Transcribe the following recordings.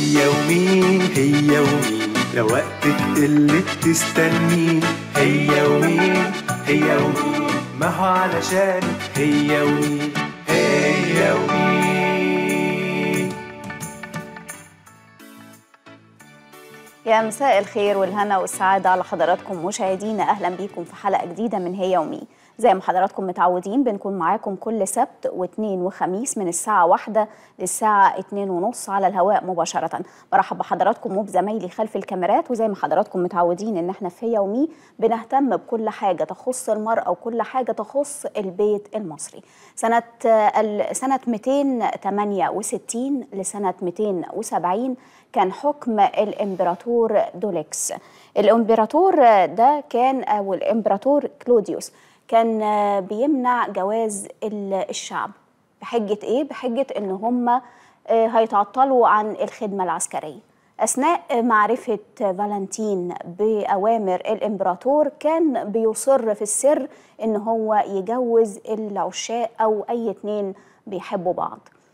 هي ومين هي ومين لو وقت تقل تستنين هي ومين هي ومين ما هو علشان هي ومين هي ومين يا مساء الخير والهنا والسعادة على حضراتكم مشاهدينا أهلا بيكم في حلقة جديدة من هي ومي زي ما حضراتكم متعودين بنكون معاكم كل سبت واثنين وخميس من الساعة واحدة للساعة اتنين ونص على الهواء مباشرة برحب بحضراتكم وبزمايلي خلف الكاميرات وزي ما حضراتكم متعودين ان احنا في هي ومي بنهتم بكل حاجة تخص المرأة وكل حاجة تخص البيت المصري سنة ال- سنة 268 لسنة 270 كان حكم الامبراطور دوليكس الامبراطور ده كان او الامبراطور كلوديوس كان بيمنع جواز ال- الشعب بحجة ايه بحجة ان هم هيتعطلوا عن الخدمة العسكرية أثناء معرفة فالنتين بأوامر الإمبراطور كان بيصر في السر إن هو يجوز العشاق أو أي اتنين بيحبوا بعض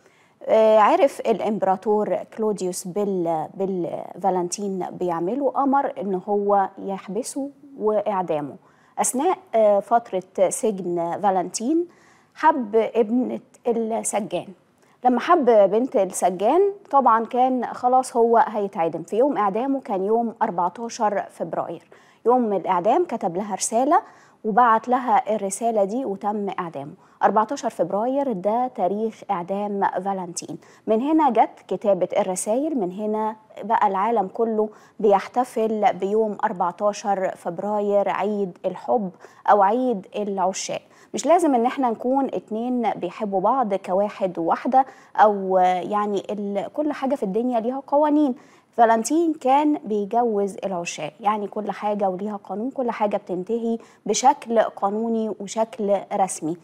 آه، عرف الامبراطور كلوديوس بال بالفالنتين بيعمله امر ان هو يحبسه واعدامه اثناء آه، فتره سجن فالنتين حب ابنه السجان لما حب بنت السجان طبعا كان خلاص هو هيتعدم في يوم اعدامه كان يوم 14 فبراير يوم الاعدام كتب لها رساله وبعت لها الرسالة دي وتم إعدامه 14 فبراير ده تاريخ إعدام فالنتين من هنا جت كتابة الرسائل من هنا بقى العالم كله بيحتفل بيوم 14 فبراير عيد الحب أو عيد العشاق مش لازم ان احنا نكون اتنين بيحبوا بعض كواحد وواحدة او يعني ال- كل حاجة في الدنيا ليها قوانين فالنتين كان بيجوز العشاق يعني كل حاجة وليها قانون كل حاجة بتنتهي بشكل قانوني وشكل رسمي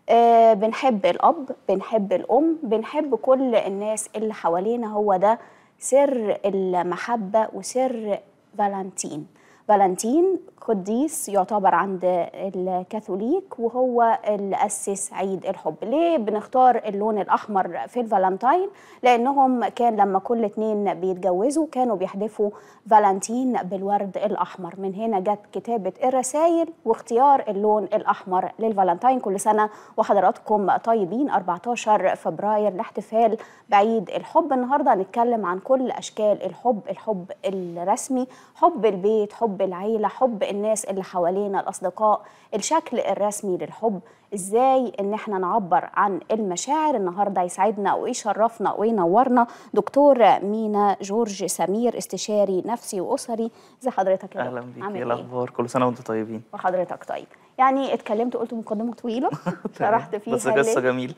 آه بنحب الأب بنحب الأم بنحب كل الناس اللي حوالينا هو ده سر المحبة وسر فالنتين فالنتين قديس يعتبر عند الكاثوليك وهو اللي أسس عيد الحب ليه بنختار اللون الأحمر في الفالنتين لأنهم كان لما كل اتنين بيتجوزوا كانوا بيحدفوا فالنتين بالورد الأحمر من هنا جت كتابة الرسائل واختيار اللون الأحمر للفالنتين كل سنة وحضراتكم طيبين 14 فبراير الاحتفال بعيد الحب النهاردة هنتكلم عن كل أشكال الحب الحب الرسمي حب البيت حب العيلة حب الناس اللي حوالينا الأصدقاء الشكل الرسمي للحب ازاي ان احنا نعبر عن المشاعر النهارده يسعدنا ويشرفنا وينورنا دكتور مينا جورج سمير استشاري نفسي واسري زي حضرتك يا اهلا دكتور؟ بيك عامل ايه ايه الاخبار كل سنه وانتم طيبين وحضرتك طيب يعني اتكلمت قلت مقدمه طويله شرحت فيها بس قصه ليه. جميله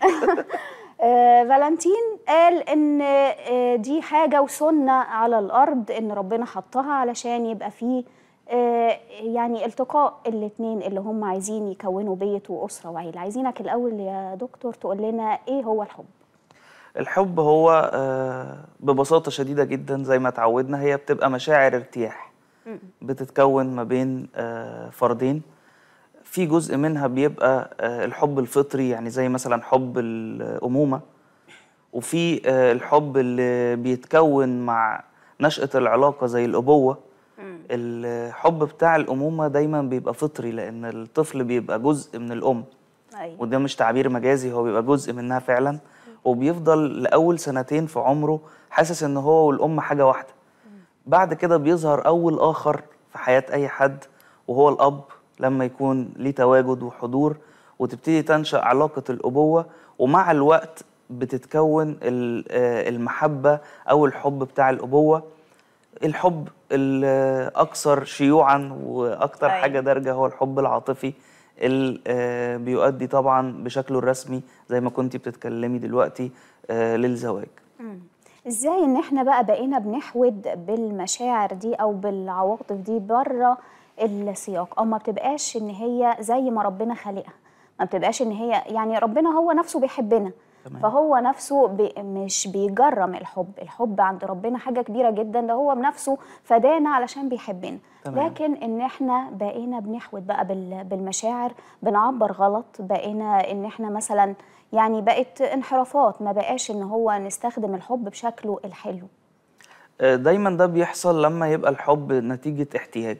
آه، فالنتين قال ان آه، دي حاجه وسنه على الارض ان ربنا حطها علشان يبقى فيه آه، يعني التقاء الاثنين اللي هم عايزين يكونوا بيت واسره وعيله عايزينك الاول يا دكتور تقول لنا ايه هو الحب الحب هو آه، ببساطه شديده جدا زي ما اتعودنا هي بتبقى مشاعر ارتياح بتتكون ما بين آه، فردين في جزء منها بيبقى آه، الحب الفطري يعني زي مثلا حب الامومه وفي آه، الحب اللي بيتكون مع نشأة العلاقة زي الأبوة الحب بتاع الأمومة دايما بيبقى فطري لأن الطفل بيبقى جزء من الأم ايوه وده مش تعبير مجازي هو بيبقى جزء منها فعلا وبيفضل لأول سنتين في عمره حاسس إن هو والأم حاجة واحدة بعد كده بيظهر أول آخر في حياة أي حد وهو الأب لما يكون ليه تواجد وحضور وتبتدي تنشأ علاقة الأبوة ومع الوقت بتتكون ال- آه، المحبة أو الحب بتاع الأبوة الحب الأكثر شيوعا وأكثر أيوة. حاجة دارجة هو الحب العاطفي اللي آه، بيؤدي طبعا بشكله الرسمي زي ما كنتي بتتكلمي دلوقتي آه، للزواج ازاي ان احنا بقى بقينا بنحود بالمشاعر دي او بالعواطف دي بره السياق او ما بتبقاش ان هي زي ما ربنا خالقها ما بتبقاش ان هي يعني ربنا هو نفسه بيحبنا تمام. فهو نفسه بي مش بيجرم الحب الحب عند ربنا حاجة كبيرة جدا ده هو بنفسه فدانا علشان بيحبنا تمام. لكن ان احنا بقينا بنحود بقى بال- بالمشاعر بنعبر غلط بقينا ان احنا مثلا يعني بقت انحرافات ما بقاش ان هو نستخدم الحب بشكله الحلو آه، دايما ده بيحصل لما يبقى الحب نتيجة احتياج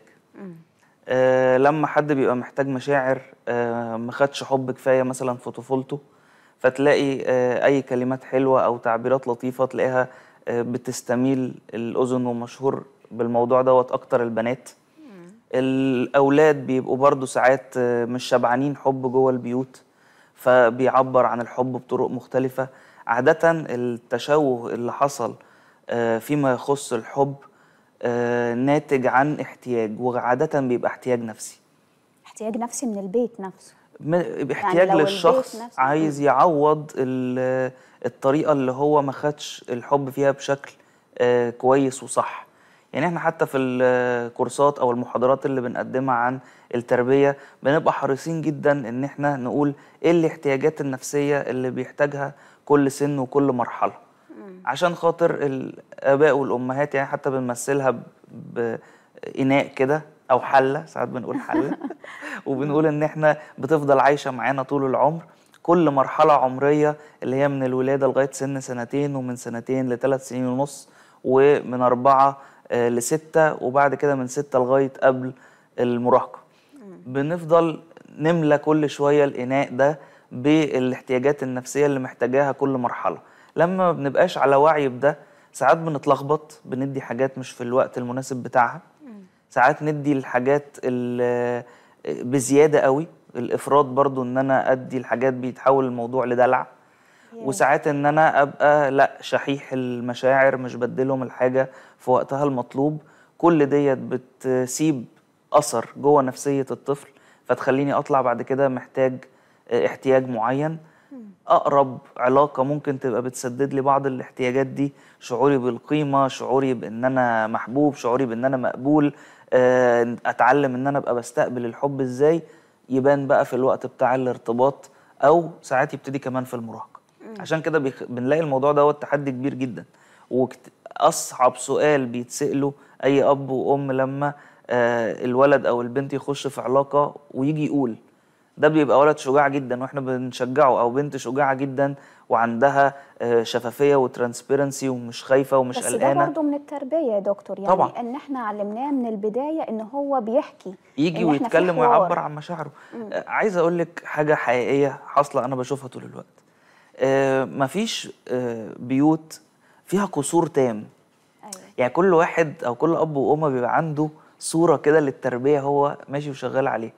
آه، لما حد بيبقى محتاج مشاعر آه، ما خدش حب كفاية مثلا في طفولته فتلاقي آه، أي كلمات حلوة أو تعبيرات لطيفة تلاقيها آه، بتستميل الأذن ومشهور بالموضوع دوت أكتر البنات الأولاد بيبقوا برضو ساعات آه، مش شبعانين حب جوه البيوت فبيعبر عن الحب بطرق مختلفة عادة التشوه اللي حصل آه، فيما يخص الحب آه، ناتج عن احتياج وعادة بيبقى احتياج نفسي احتياج نفسي من البيت نفسه م- احتياج لو البيت للشخص نفسه- عايز يعوض ال- الطريقة اللي هو ما خدش الحب فيها بشكل آه، كويس وصح يعني احنا حتى في الكورسات او المحاضرات اللي بنقدمها عن التربية بنبقى حريصين جدا ان احنا نقول ايه الاحتياجات النفسية اللي بيحتاجها كل سن وكل مرحلة عشان خاطر الاباء والامهات يعني حتى بنمثلها ب- باناء كده او حله ساعات بنقول حله وبنقول ان احنا بتفضل عايشه معانا طول العمر كل مرحله عمريه اللي هي من الولاده لغايه سن سنتين ومن سنتين لثلاث سنين ونص ومن اربعه آه، لسته وبعد كده من سته لغايه قبل المراهقه بنفضل نملى كل شويه الاناء ده بالاحتياجات النفسيه اللي محتاجاها كل مرحله لما ما بنبقاش على وعي بده ساعات بنتلخبط بندي حاجات مش في الوقت المناسب بتاعها ساعات ندي الحاجات ال- بزياده قوي الافراط برضو ان انا ادي الحاجات بيتحول الموضوع لدلع وساعات ان انا ابقى لا شحيح المشاعر مش بديلهم الحاجه في وقتها المطلوب كل ديت بتسيب اثر جوه نفسيه الطفل فتخليني اطلع بعد كده محتاج اه، احتياج معين اقرب علاقه ممكن تبقى بتسدد لي بعض الاحتياجات دي شعوري بالقيمه شعوري بان انا محبوب شعوري بان انا مقبول اه، اتعلم ان انا ابقى بستقبل الحب ازاي يبان بقى في الوقت بتاع الارتباط او ساعات يبتدي كمان في المراهقه عشان كده بيخ... بنلاقي الموضوع دوت تحدي كبير جدا واصعب سؤال بيتساله اي اب وام لما آه الولد او البنت يخش في علاقه ويجي يقول ده بيبقى ولد شجاع جدا واحنا بنشجعه او بنت شجاعه جدا وعندها آه شفافيه وترانسبيرنسي ومش خايفه ومش بس ده قلقانه برضه من التربيه يا دكتور يعني طبعا. ان احنا علمناه من البدايه ان هو بيحكي يجي إن إحنا في ويتكلم حوار. ويعبر عن مشاعره آه، عايز اقول لك حاجه حقيقيه حاصله انا بشوفها طول الوقت آه، مفيش آه، بيوت فيها قصور تام ايوه يعني كل واحد او كل اب وام بيبقى عنده صوره كده للتربيه هو ماشي وشغال عليها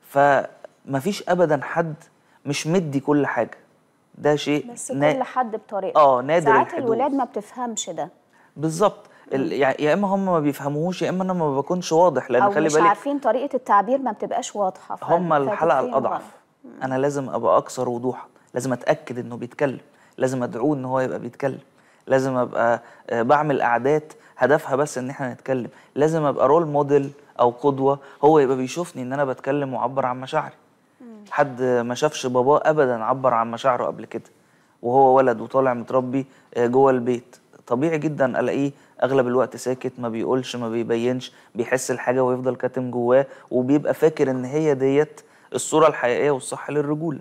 فمفيش ابدا حد مش مدي كل حاجه ده شيء بس نا- كل حد بطريقته اه نادر ساعات الحدوث. الولاد ما بتفهمش ده بالظبط ال- يع- يا اما هم ما بيفهموهوش يا اما انا ما بكونش واضح لان او خلي مش بالك عارفين طريقه التعبير ما بتبقاش واضحه ف- هم الحلقه فتتفهم الاضعف غلط. انا لازم ابقى اكثر وضوحا لازم اتاكد انه بيتكلم لازم ادعوه ان هو يبقى بيتكلم لازم ابقى آه، بعمل قعدات هدفها بس ان احنا نتكلم لازم ابقى رول موديل او قدوه هو يبقى بيشوفني ان انا بتكلم واعبر عن مشاعري حد ما شافش باباه ابدا عبر عن مشاعره قبل كده وهو ولد وطالع متربي آه، جوه البيت طبيعي جدا الاقيه اغلب الوقت ساكت ما بيقولش ما بيبينش بيحس الحاجه ويفضل كاتم جواه وبيبقى فاكر ان هي ديت الصوره الحقيقيه والصح للرجوله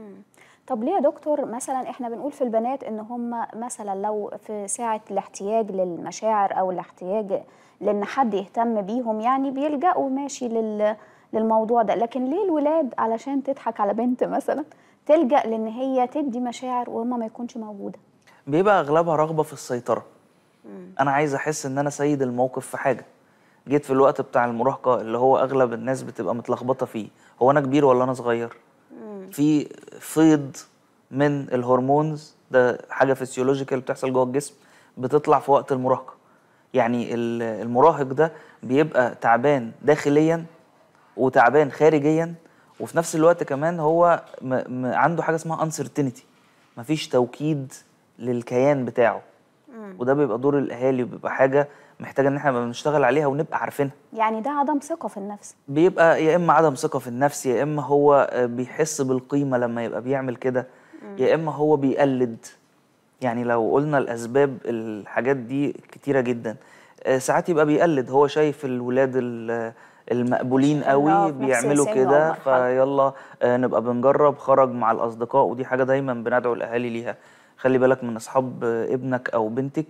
طب ليه يا دكتور مثلا احنا بنقول في البنات ان هم مثلا لو في ساعه الاحتياج للمشاعر او الاحتياج لان حد يهتم بيهم يعني بيلجأوا ماشي لل للموضوع ده لكن ليه الولاد علشان تضحك على بنت مثلا تلجأ لان هي تدي مشاعر وهم ما يكونش موجوده بيبقى اغلبها رغبه في السيطره انا عايز احس ان انا سيد الموقف في حاجه جيت في الوقت بتاع المراهقه اللي هو اغلب الناس بتبقى متلخبطه فيه هو انا كبير ولا انا صغير في فيض من الهرمونز ده حاجه فيسيولوجيكال بتحصل جوه الجسم بتطلع في وقت المراهقه يعني ال- المراهق ده بيبقى تعبان داخليا وتعبان خارجيا وفي نفس الوقت كمان هو م م عنده حاجه اسمها uncertainty مفيش توكيد للكيان بتاعه وده بيبقى دور الاهالي وبيبقى حاجه محتاجه ان احنا نبقى بنشتغل عليها ونبقى عارفينها يعني ده عدم ثقه في النفس بيبقى يا اما عدم ثقه في النفس يا اما هو آه، بيحس بالقيمه لما يبقى بيعمل كده يا اما هو بيقلد يعني لو قلنا الاسباب الحاجات دي كتيره جدا آه، ساعات يبقى بيقلد هو شايف الولاد ال- المقبولين آه، قوي في نفس بيعملوا السن كده والمرحلة. فيلا آه، نبقى بنجرب خرج مع الاصدقاء ودي حاجه دايما بندعو الاهالي ليها خلي بالك من اصحاب آه، ابنك او بنتك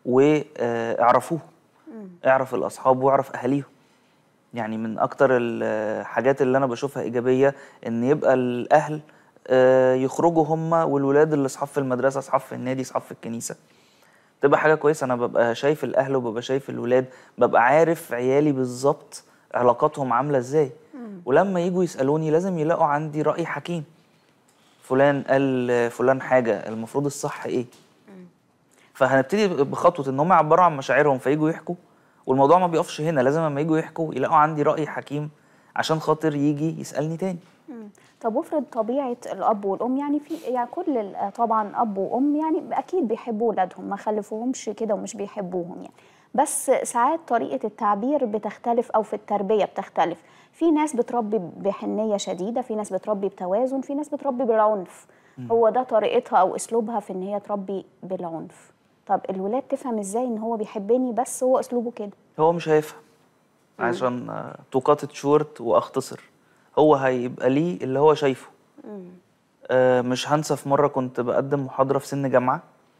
واعرفوه اعرف الاصحاب واعرف اهاليهم يعني من اكتر الحاجات اللي انا بشوفها ايجابيه ان يبقى الاهل آه، يخرجوا هم والولاد اللي اصحاب في المدرسه اصحاب في النادي اصحاب في الكنيسه تبقى حاجه كويسه انا ببقى شايف الاهل وببقى شايف الولاد ببقى عارف عيالي بالظبط علاقاتهم عامله ازاي ولما يجوا يسالوني لازم يلاقوا عندي راي حكيم فلان قال فلان حاجه المفروض الصح ايه فهنبتدي بخطوه ان هم يعبروا عن مشاعرهم فيجوا يحكوا والموضوع ما بيقفش هنا لازم لما يجوا يحكوا يلاقوا عندي راي حكيم عشان خاطر يجي يسالني تاني مم. طب وافرض طبيعة الأب والأم يعني في يعني كل ال- طبعا أب وأم يعني أكيد بيحبوا ولادهم ما خلفوهمش كده ومش بيحبوهم يعني بس ساعات طريقة التعبير بتختلف أو في التربية بتختلف في ناس بتربي بحنية شديدة في ناس بتربي بتوازن في ناس بتربي بالعنف هو ده طريقتها أو أسلوبها في إن هي تربي بالعنف طب الولاد تفهم إزاي إن هو بيحبني بس هو أسلوبه كده هو مش هيفهم عشان تو كات شورت واختصر هو هيبقى ليه اللي هو شايفه آه، مش هنسى في مره كنت بقدم محاضره في سن جامعه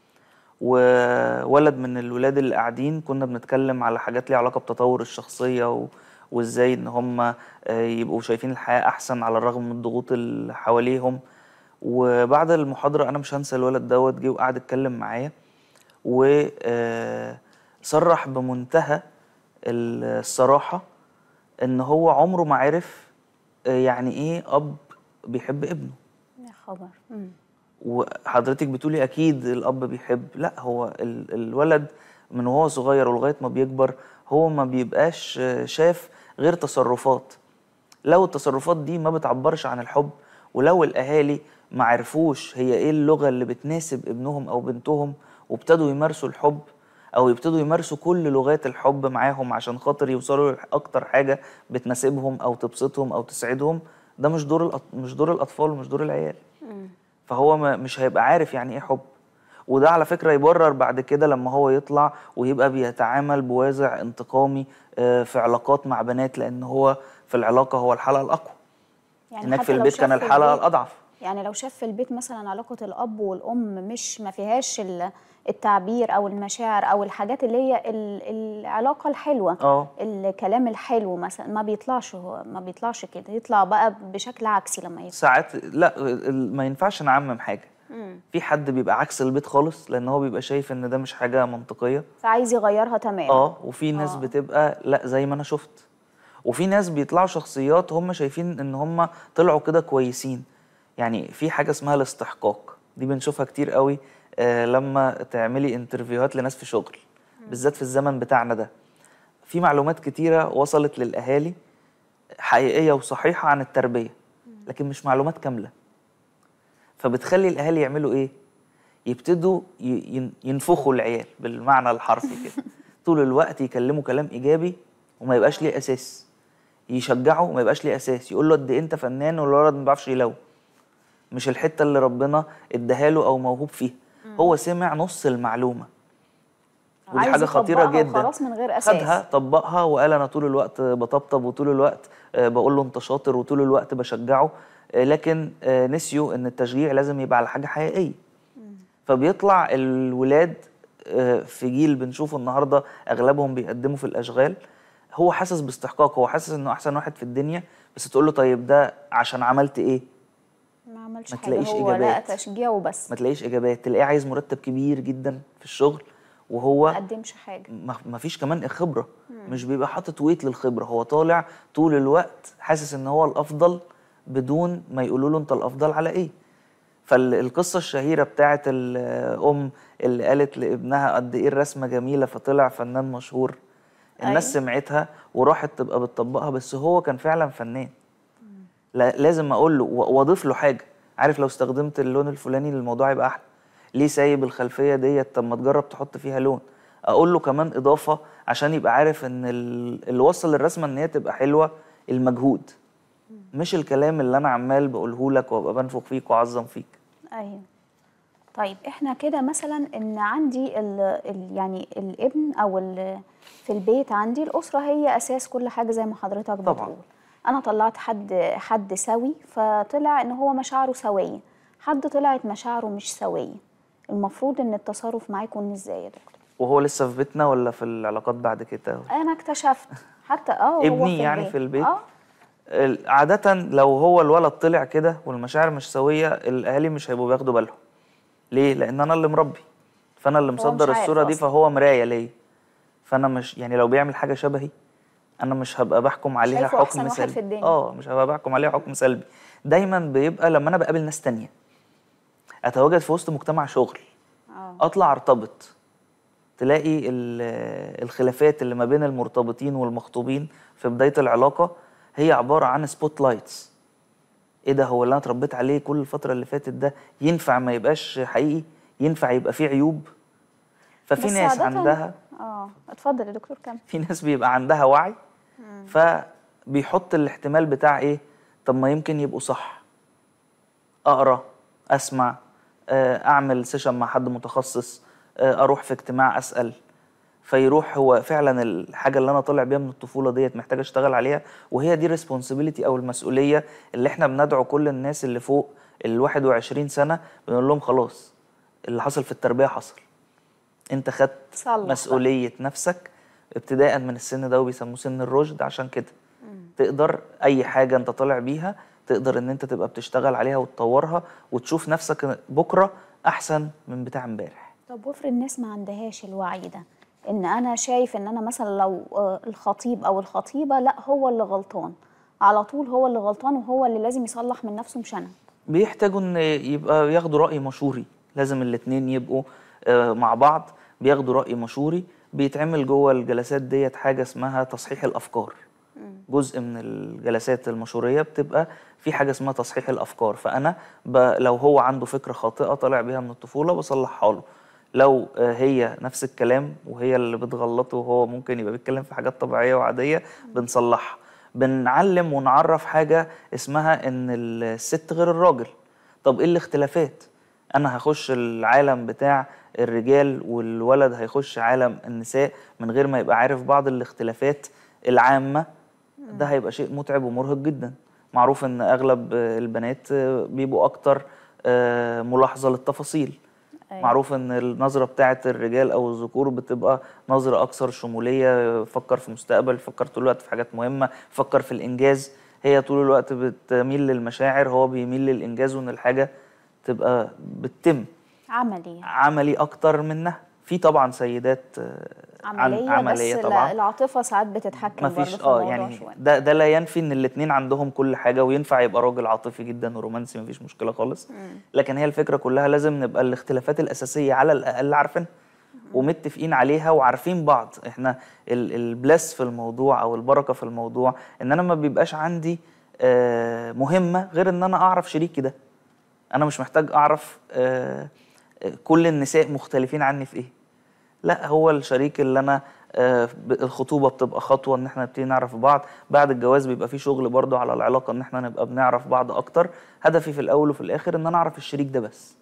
وولد من الولاد اللي قاعدين كنا بنتكلم على حاجات ليها علاقه بتطور الشخصيه و... وازاي ان هم آه، يبقوا شايفين الحياه احسن على الرغم من الضغوط اللي حواليهم وبعد المحاضره انا مش هنسى الولد دوت جه وقعد اتكلم معايا وصرح بمنتهى الصراحه ان هو عمره ما عرف آه، يعني ايه اب بيحب ابنه يا خبر مم. وحضرتك بتقولي اكيد الاب بيحب لا هو ال- الولد من وهو صغير ولغايه ما بيكبر هو ما بيبقاش آه، شاف غير تصرفات لو التصرفات دي ما بتعبرش عن الحب ولو الاهالي ما عرفوش هي ايه اللغه اللي بتناسب ابنهم او بنتهم وابتدوا يمارسوا الحب او يبتدوا يمارسوا كل لغات الحب معاهم عشان خاطر يوصلوا لاكتر حاجه بتناسبهم او تبسطهم او تسعدهم ده مش دور الأط- مش دور الاطفال ومش دور العيال فهو ما مش هيبقى عارف يعني ايه حب وده على فكرة يبرر بعد كده لما هو يطلع ويبقى بيتعامل بوازع انتقامي آه، في علاقات مع بنات لأن هو في العلاقة هو الحلقة الأقوى هناك حتى في لو البيت شاف كان في الحلقة البيت- الأضعف يعني لو شاف في البيت مثلا علاقة الأب والأم مش ما فيهاش ال- التعبير أو المشاعر أو الحاجات اللي هي ال- العلاقة الحلوة اه الكلام الحلو مثلا ما بيطلعش هو ما بيطلعش كده يطلع بقى بشكل عكسي لما يطلع ساعات لا ال- ما ينفعش نعمم حاجة في حد بيبقى عكس البيت خالص لأن هو بيبقى شايف إن ده مش حاجة منطقية فعايز يغيرها تماما اه وفي ناس آه. بتبقى لا زي ما انا شفت وفي ناس بيطلعوا شخصيات هم شايفين ان هم طلعوا كده كويسين يعني في حاجه اسمها الاستحقاق دي بنشوفها كتير قوي آه لما تعملي انترفيوهات لناس في شغل بالذات في الزمن بتاعنا ده في معلومات كتيره وصلت للاهالي حقيقيه وصحيحه عن التربيه لكن مش معلومات كامله فبتخلي الاهالي يعملوا ايه يبتدوا ي- ين- ينفخوا العيال بالمعنى الحرفي كده طول الوقت يكلموا كلام ايجابي وما يبقاش ليه اساس يشجعه وما يبقاش ليه اساس يقول له قد إيه انت فنان والولد ما بيعرفش يلون مش الحته اللي ربنا اداها له او موهوب فيها هو سمع نص المعلومه ودي عايز حاجه خطيره يطبقها جدا وخلاص من غير أساس خدها طبقها وقال انا طول الوقت بطبطب وطول الوقت آه، بقول له انت شاطر وطول الوقت بشجعه آه، لكن آه، نسيوا ان التشجيع لازم يبقى على حاجه حقيقيه فبيطلع الولاد آه، في جيل بنشوفه النهارده اغلبهم بيقدموا في الاشغال هو حاسس باستحقاق هو حاسس انه احسن واحد في الدنيا بس تقول له طيب ده عشان عملت ايه ما عملش ما حاجة تلاقيش هو لا إجابات. تشجيع وبس ما تلاقيش اجابات تلاقيه عايز مرتب كبير جدا في الشغل وهو ما قدمش حاجة ما ما فيش كمان خبره مش بيبقى حاطط ويت للخبره هو طالع طول الوقت حاسس ان هو الافضل بدون ما يقولوا له انت الافضل على ايه فالقصه الشهيره بتاعت الام اللي قالت لابنها قد ايه الرسمه جميله فطلع فنان مشهور الناس أيوة. سمعتها وراحت تبقى بتطبقها بس هو كان فعلا فنان لا لازم اقول له و- واضيف له حاجه عارف لو استخدمت اللون الفلاني الموضوع يبقى احلى ليه سايب الخلفيه ديت طب ما تجرب تحط فيها لون اقول له كمان اضافه عشان يبقى عارف ان ال- اللي وصل للرسمه ان هي تبقى حلوه المجهود مش الكلام اللي انا عمال بقوله لك وابقى بنفخ فيك واعظم فيك ايوه طيب احنا كده مثلا ان عندي ال ال يعني الابن او ال في البيت عندي الاسره هي اساس كل حاجه زي ما حضرتك طبعاً. بتقول انا طلعت حد حد سوي فطلع ان هو مشاعره سويه حد طلعت مشاعره مش سويه المفروض ان التصرف معاه يكون ازاي يا دكتور وهو لسه في بيتنا ولا في العلاقات بعد كده انا اكتشفت حتى اه هو ابني يعني في البيت اه ال- عادة لو هو الولد طلع كده والمشاعر مش سوية الأهالي مش هيبقوا بياخدوا بالهم ليه؟ لأن أنا اللي مربي فأنا اللي مش مصدر عارف الصورة دي أصلاً. فهو مراية ليا فأنا مش يعني لو بيعمل حاجة شبهي أنا مش هبقى بحكم عليها شايفه حكم أحسن واحد سلبي في الدنيا. اه مش هبقى بحكم عليها حكم سلبي دايما بيبقى لما أنا بقابل ناس تانية أتواجد في وسط مجتمع شغل اه اطلع ارتبط تلاقي ال- الخلافات اللي ما بين المرتبطين والمخطوبين في بدايه العلاقه هي عباره عن سبوت لايتس ايه ده هو اللي انا اتربيت عليه كل الفتره اللي فاتت ده ينفع ما يبقاش حقيقي ينفع يبقى فيه عيوب ففي بس ناس عادة- عندها اه اتفضل يا دكتور كمل في ناس بيبقى عندها وعي فبيحط الاحتمال بتاع ايه طب ما يمكن يبقوا صح اقرا اسمع آه، اعمل سيشن مع حد متخصص آه، اروح في اجتماع اسال فيروح هو فعلا الحاجه اللي انا طالع بيها من الطفوله ديت محتاج اشتغل عليها وهي دي ريسبونسبيلتي او المسؤوليه اللي احنا بندعو كل الناس اللي فوق ال 21 سنه بنقول لهم خلاص اللي حصل في التربيه حصل انت خدت صلح بقى. مسؤوليه نفسك ابتداء من السن ده وبيسموه سن الرشد عشان كده تقدر اي حاجه انت طالع بيها تقدر ان انت تبقى بتشتغل عليها وتطورها وتشوف نفسك بكره احسن من بتاع امبارح طب وافرض الناس ما عندهاش الوعي ده ان انا شايف ان انا مثلا لو آه، الخطيب او الخطيبه لا هو اللي غلطان على طول هو اللي غلطان وهو اللي لازم يصلح من نفسه مش انا بيحتاجوا ان يبقى ياخدوا راي مشوري لازم الاتنين يبقوا آه، مع بعض بياخدوا راي مشوري بيتعمل جوه الجلسات ديت حاجه اسمها تصحيح الافكار جزء من الجلسات المشوريه بتبقى في حاجه اسمها تصحيح الافكار فانا ب... لو هو عنده فكره خاطئه طالع بيها من الطفوله بصلحها له لو آه، هي نفس الكلام وهي اللي بتغلطه وهو ممكن يبقى بيتكلم في حاجات طبيعيه وعاديه بنصلحها بنعلم ونعرف حاجه اسمها ان الست غير الراجل طب ايه الاختلافات انا هخش العالم بتاع الرجال والولد هيخش عالم النساء من غير ما يبقى عارف بعض الاختلافات العامه ده هيبقى شيء متعب ومرهق جدا معروف ان اغلب آه، البنات آه، بيبقوا اكتر آه، ملاحظه للتفاصيل أيوة. معروف ان النظره بتاعه الرجال او الذكور بتبقى نظره اكثر شموليه يفكر في مستقبل يفكر طول الوقت في حاجات مهمه يفكر في الانجاز هي طول الوقت بتميل للمشاعر هو بيميل للانجاز وان الحاجه تبقى بتتم عملي يعني. عملي اكتر منها في طبعا سيدات آه، عن- عمليه, عمليه بس طبعا العاطفه ساعات بتتحكم ما برضه فيش في اه الموضوع يعني شويه ده ده لا ينفي ان الاثنين عندهم كل حاجه وينفع يبقى راجل عاطفي جدا ورومانسي ما فيش مشكله خالص لكن هي الفكره كلها لازم نبقى الاختلافات الاساسيه على الاقل عارفينها ومتفقين عليها وعارفين بعض احنا ال- البلس في الموضوع او البركه في الموضوع ان انا ما بيبقاش عندي آه، مهمه غير ان انا اعرف شريكي ده انا مش محتاج اعرف آه، آه، كل النساء مختلفين عني في ايه لا هو الشريك اللي انا آه، ب- الخطوبه بتبقى خطوه ان احنا نبتدي نعرف بعض بعد الجواز بيبقى في شغل برضو على العلاقه ان احنا نبقى بنعرف بعض اكتر هدفي في الاول وفي الاخر ان انا اعرف الشريك ده بس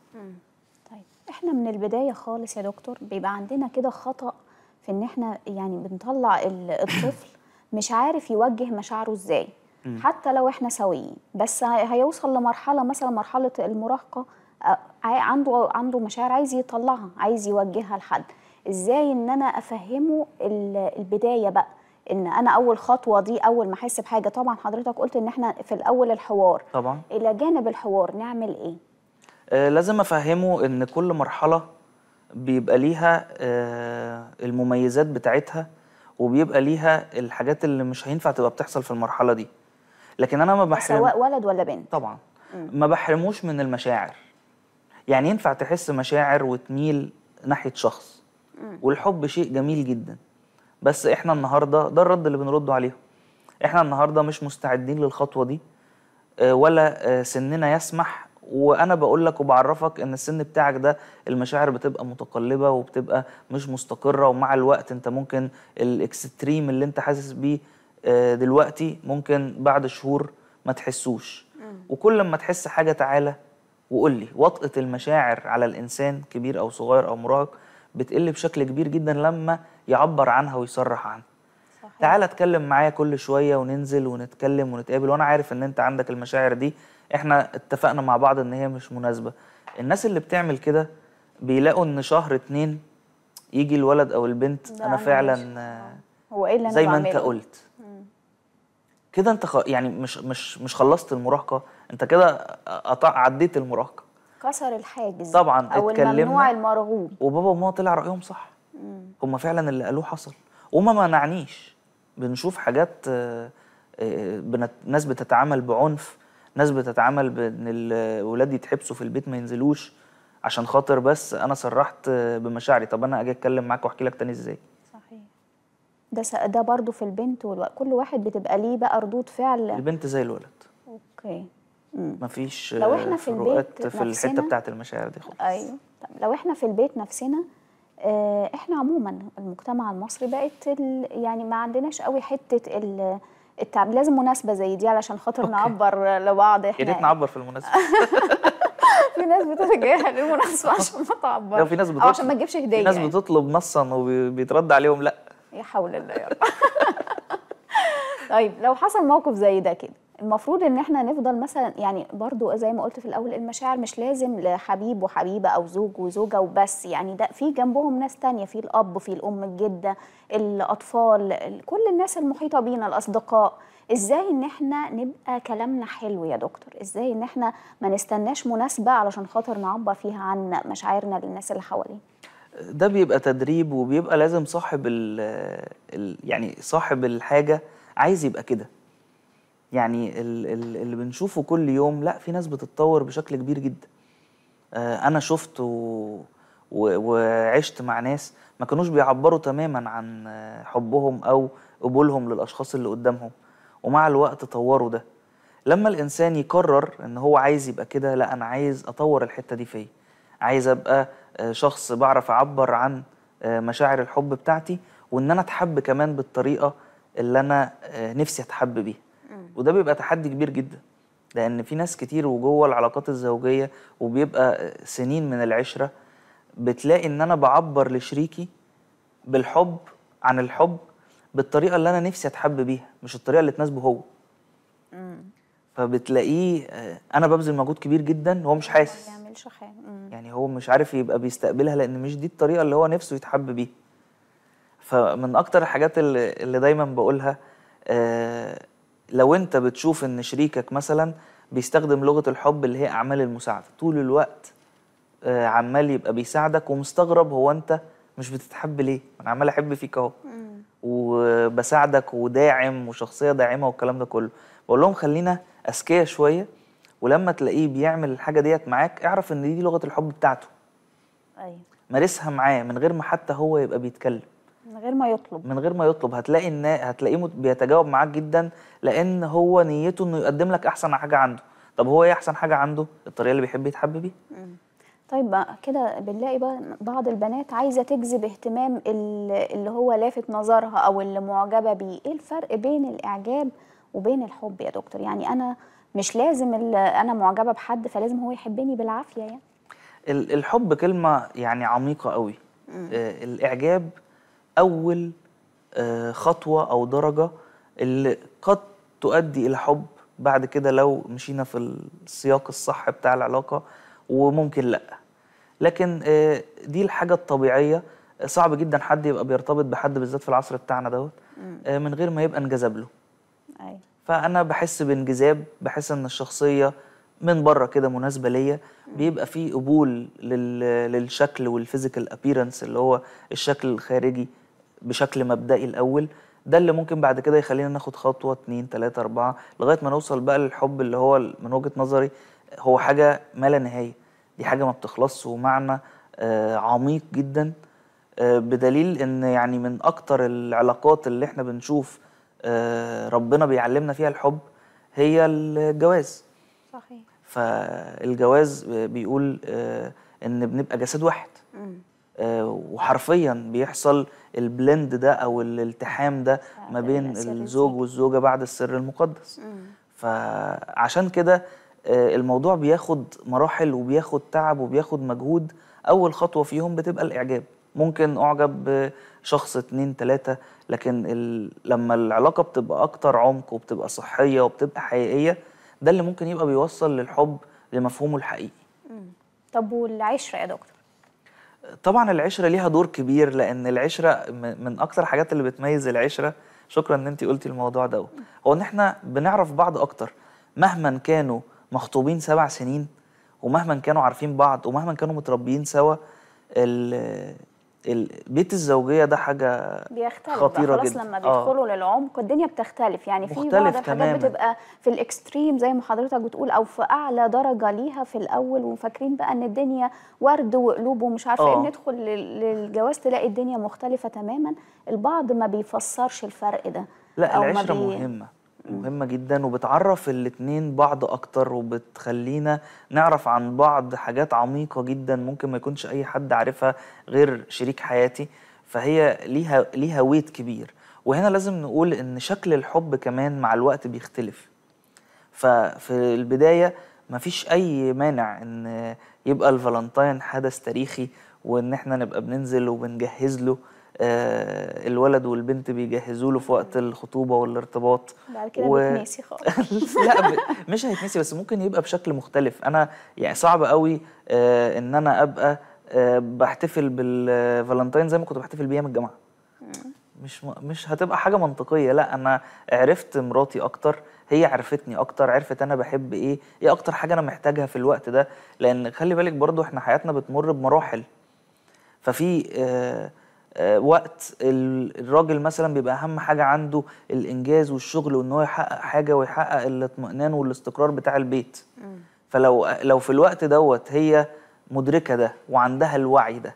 طيب احنا من البدايه خالص يا دكتور بيبقى عندنا كده خطا في ان احنا يعني بنطلع ال- الطفل مش عارف يوجه مشاعره ازاي حتى لو احنا سويين بس هي- هيوصل لمرحله مثلا مرحله المراهقه آه، عاي- عنده عنده مشاعر عايز يطلعها عايز يوجهها لحد ازاي ان انا افهمه ال- البدايه بقى ان انا اول خطوه دي اول ما احس بحاجه طبعا حضرتك قلت ان احنا في الاول الحوار طبعا الى جانب الحوار نعمل ايه آه، لازم افهمه ان كل مرحله بيبقى ليها آه، المميزات بتاعتها وبيبقى ليها الحاجات اللي مش هينفع تبقى بتحصل في المرحله دي لكن انا ما بحرم سواء ولد ولا بنت طبعا ما بحرموش من المشاعر يعني ينفع تحس مشاعر وتميل ناحيه شخص والحب شيء جميل جدا بس احنا النهارده ده الرد اللي بنرده عليهم احنا النهارده مش مستعدين للخطوه دي آه، ولا آه، سننا يسمح وانا بقول لك وبعرفك ان السن بتاعك ده المشاعر بتبقى متقلبه وبتبقى مش مستقره ومع الوقت انت ممكن الاكستريم اللي انت حاسس بيه آه، دلوقتي ممكن بعد شهور ما تحسوش وكل ما تحس حاجه تعالى وقول لي وطأة المشاعر على الانسان كبير او صغير او مراهق بتقل بشكل كبير جدا لما يعبر عنها ويصرح عنها صحيح. تعالى اتكلم معايا كل شويه وننزل ونتكلم ونتقابل وانا عارف ان انت عندك المشاعر دي احنا اتفقنا مع بعض ان هي مش مناسبه الناس اللي بتعمل كده بيلاقوا ان شهر اتنين يجي الولد او البنت ده انا أنا فعلا مش- آه، هو ايه اللي انا زي ما انت بعمله؟ قلت كده انت خ... يعني مش مش مش خلصت المراهقه انت كده قطع عديت المراهقه كسر الحاجز طبعاً او اتكلمنا. الممنوع المرغوب وبابا وماما طلع رايهم صح هم فعلا اللي قالوه حصل وما منعنيش بنشوف حاجات آه، آه، بنت... ناس بتتعامل بعنف ناس بتتعامل بان الاولاد يتحبسوا في البيت ما ينزلوش عشان خاطر بس انا صرحت آه، بمشاعري طب انا اجي اتكلم معاك واحكي لك تاني ازاي صحيح ده س... ده برضو في البنت والو... كل واحد بتبقى ليه بقى ردود فعل البنت زي الولد اوكي مم. مفيش لو آه، إحنا في فروقات البيت في الحته نفسنا- بتاعت المشاعر دي خالص ايوه طب لو احنا في البيت نفسنا آه، احنا عموما المجتمع المصري بقت ال... يعني ما عندناش قوي حته ال... التعب لازم مناسبه زي دي علشان خاطر أوكي. نعبر لبعض يا ريت احنا نعبر في المناسبه في ناس بتتجاهل المناسبه عشان ما تعبر لو في ناس او بتطلب عشان ما تجيبش هديه في ناس يعني. بتطلب نصا وبيترد عليهم لا يا حول الله يا رب طيب لو حصل موقف زي ده كده المفروض ان احنا نفضل مثلا يعني برضو زي ما قلت في الاول المشاعر مش لازم لحبيب وحبيبه او زوج وزوجه وبس يعني ده في جنبهم ناس تانية في الاب في الام الجده الاطفال ال- كل الناس المحيطه بينا الاصدقاء ازاي ان احنا نبقى كلامنا حلو يا دكتور ازاي ان احنا ما نستناش مناسبه علشان خاطر نعبر فيها عن مشاعرنا للناس اللي حوالينا ده بيبقى تدريب وبيبقى لازم صاحب ال ال يعني صاحب الحاجة عايز يبقى كده يعني ال ال اللي بنشوفه كل يوم لا في ناس بتتطور بشكل كبير جدا آه، انا شفت و و وعشت مع ناس ما كانوش بيعبروا تماما عن آه، حبهم او قبولهم للاشخاص اللي قدامهم ومع الوقت طوروا ده لما الانسان يقرر ان هو عايز يبقى كده لا انا عايز اطور الحته دي فيا عايز ابقى آه، شخص بعرف اعبر عن آه، مشاعر الحب بتاعتي وان انا اتحب كمان بالطريقه اللي انا آه، نفسي اتحب بيها وده بيبقى تحدي كبير جدا لان في ناس كتير وجوه العلاقات الزوجيه وبيبقى آه، سنين من العشره بتلاقي ان انا بعبر لشريكي بالحب عن الحب بالطريقه اللي انا نفسي اتحب بيها مش الطريقه اللي تناسبه هو فبتلاقيه آه، انا ببذل مجهود كبير جدا وهو مش حاسس ما يعملش حاجه مم. يعني هو مش عارف يبقى بيستقبلها لان مش دي الطريقه اللي هو نفسه يتحب بيها فمن اكتر الحاجات اللي, اللي دايما بقولها آه لو انت بتشوف ان شريكك مثلا بيستخدم لغه الحب اللي هي اعمال المساعده طول الوقت آه عمال يبقى بيساعدك ومستغرب هو انت مش بتتحب ليه انا عمال احب فيك اهو وبساعدك وداعم وشخصيه داعمه والكلام ده كله بقول لهم خلينا اذكياء شويه ولما تلاقيه بيعمل الحاجه ديت معاك اعرف ان دي لغه الحب بتاعته ايوه مارسها معاه من غير ما حتى هو يبقى بيتكلم من غير ما يطلب من غير ما يطلب هتلاقي ان هتلاقيه مت- بيتجاوب معاك جدا لان هو نيته انه يقدم لك احسن حاجه عنده طب هو ايه احسن حاجه عنده الطريقه اللي بيحب يتحب بيها طيب بقى كده بنلاقي بقى بعض البنات عايزه تجذب اهتمام ال- اللي هو لافت نظرها او اللي معجبه بيه ايه الفرق بين الاعجاب وبين الحب يا دكتور يعني انا مش لازم ال- انا معجبه بحد فلازم هو يحبني بالعافيه يعني ال- الحب كلمه يعني عميقه قوي آه الاعجاب اول آه خطوه او درجه اللي قد تؤدي الى حب بعد كده لو مشينا في السياق الصح بتاع العلاقه وممكن لا لكن آه، دي الحاجه الطبيعيه آه، صعب جدا حد يبقى بيرتبط بحد بالذات في العصر بتاعنا دوت آه، من غير ما يبقى انجذب له ايوه فانا بحس بانجذاب بحس ان الشخصيه من بره كده مناسبه ليا بيبقى في قبول لل... للشكل والفيزيكال ابييرنس اللي هو الشكل الخارجي بشكل مبدئي الاول ده اللي ممكن بعد كده يخلينا ناخد خطوه اتنين تلاته اربعه لغايه ما نوصل بقى للحب اللي هو من وجهه نظري هو حاجه ما لا نهايه دي حاجه ما بتخلصش ومعنى آه، عميق جدا آه، بدليل ان يعني من اكتر العلاقات اللي احنا بنشوف آه، ربنا بيعلمنا فيها الحب هي الجواز صحيح فالجواز بيقول آه، ان بنبقى جسد واحد آه، وحرفيا بيحصل البلند ده او الالتحام ده ما ده بين سر الزوج الزيج. والزوجه بعد السر المقدس فعشان كده آه، الموضوع بياخد مراحل وبياخد تعب وبياخد مجهود اول خطوه فيهم بتبقى الاعجاب ممكن اعجب بشخص اتنين تلاته لكن ال... لما العلاقه بتبقى اكتر عمق وبتبقى صحيه وبتبقى حقيقيه ده اللي ممكن يبقى بيوصل للحب لمفهومه الحقيقي طب والعشره يا دكتور طبعا العشره ليها دور كبير لان العشره م- من اكتر الحاجات اللي بتميز العشره شكرا ان انت قلتي الموضوع ده هو ان احنا بنعرف بعض اكتر مهما كانوا مخطوبين سبع سنين ومهما كانوا عارفين بعض ومهما كانوا متربيين سوا ال- ال- بيت الزوجيه ده حاجه بيختلف خطيرة بقى خلاص جدا. لما آه. بيدخلوا للعمق الدنيا بتختلف يعني في مختلف بعض الحاجات تماماً. بتبقى في الاكستريم زي ما حضرتك بتقول او في اعلى درجه ليها في الاول وفاكرين بقى ان الدنيا ورد وقلوب ومش عارفه ايه آه. ندخل لل- للجواز تلاقي الدنيا مختلفه تماما البعض ما بيفسرش الفرق ده لا أو ما العشرة بي- مهمة مهمة جدا وبتعرف الاتنين بعض أكتر وبتخلينا نعرف عن بعض حاجات عميقة جدا ممكن ما يكونش أي حد عارفها غير شريك حياتي فهي ليها ليها ويت كبير وهنا لازم نقول إن شكل الحب كمان مع الوقت بيختلف ففي البداية مفيش أي مانع إن يبقى الفالنتاين حدث تاريخي وإن إحنا نبقى بننزل وبنجهز له آه، الولد والبنت بيجهزوا له في وقت الخطوبة والارتباط بعد كده و- بتنسي خالص لا ب- مش هيتنسي بس ممكن يبقى بشكل مختلف انا يعني صعب قوي آه، ان انا ابقى آه، بحتفل بالفالنتاين زي ما كنت بحتفل بيه من الجامعه مش م- مش هتبقى حاجه منطقيه لا انا عرفت مراتي اكتر هي عرفتني اكتر عرفت انا بحب ايه ايه اكتر حاجه انا محتاجها في الوقت ده لان خلي بالك برضو احنا حياتنا بتمر بمراحل ففي آه، آه، وقت ال- الراجل مثلا بيبقى اهم حاجه عنده الانجاز والشغل وان هو يحقق حاجه ويحقق الاطمئنان والاستقرار بتاع البيت فلو لو في الوقت دوت هي مدركه ده وعندها الوعي ده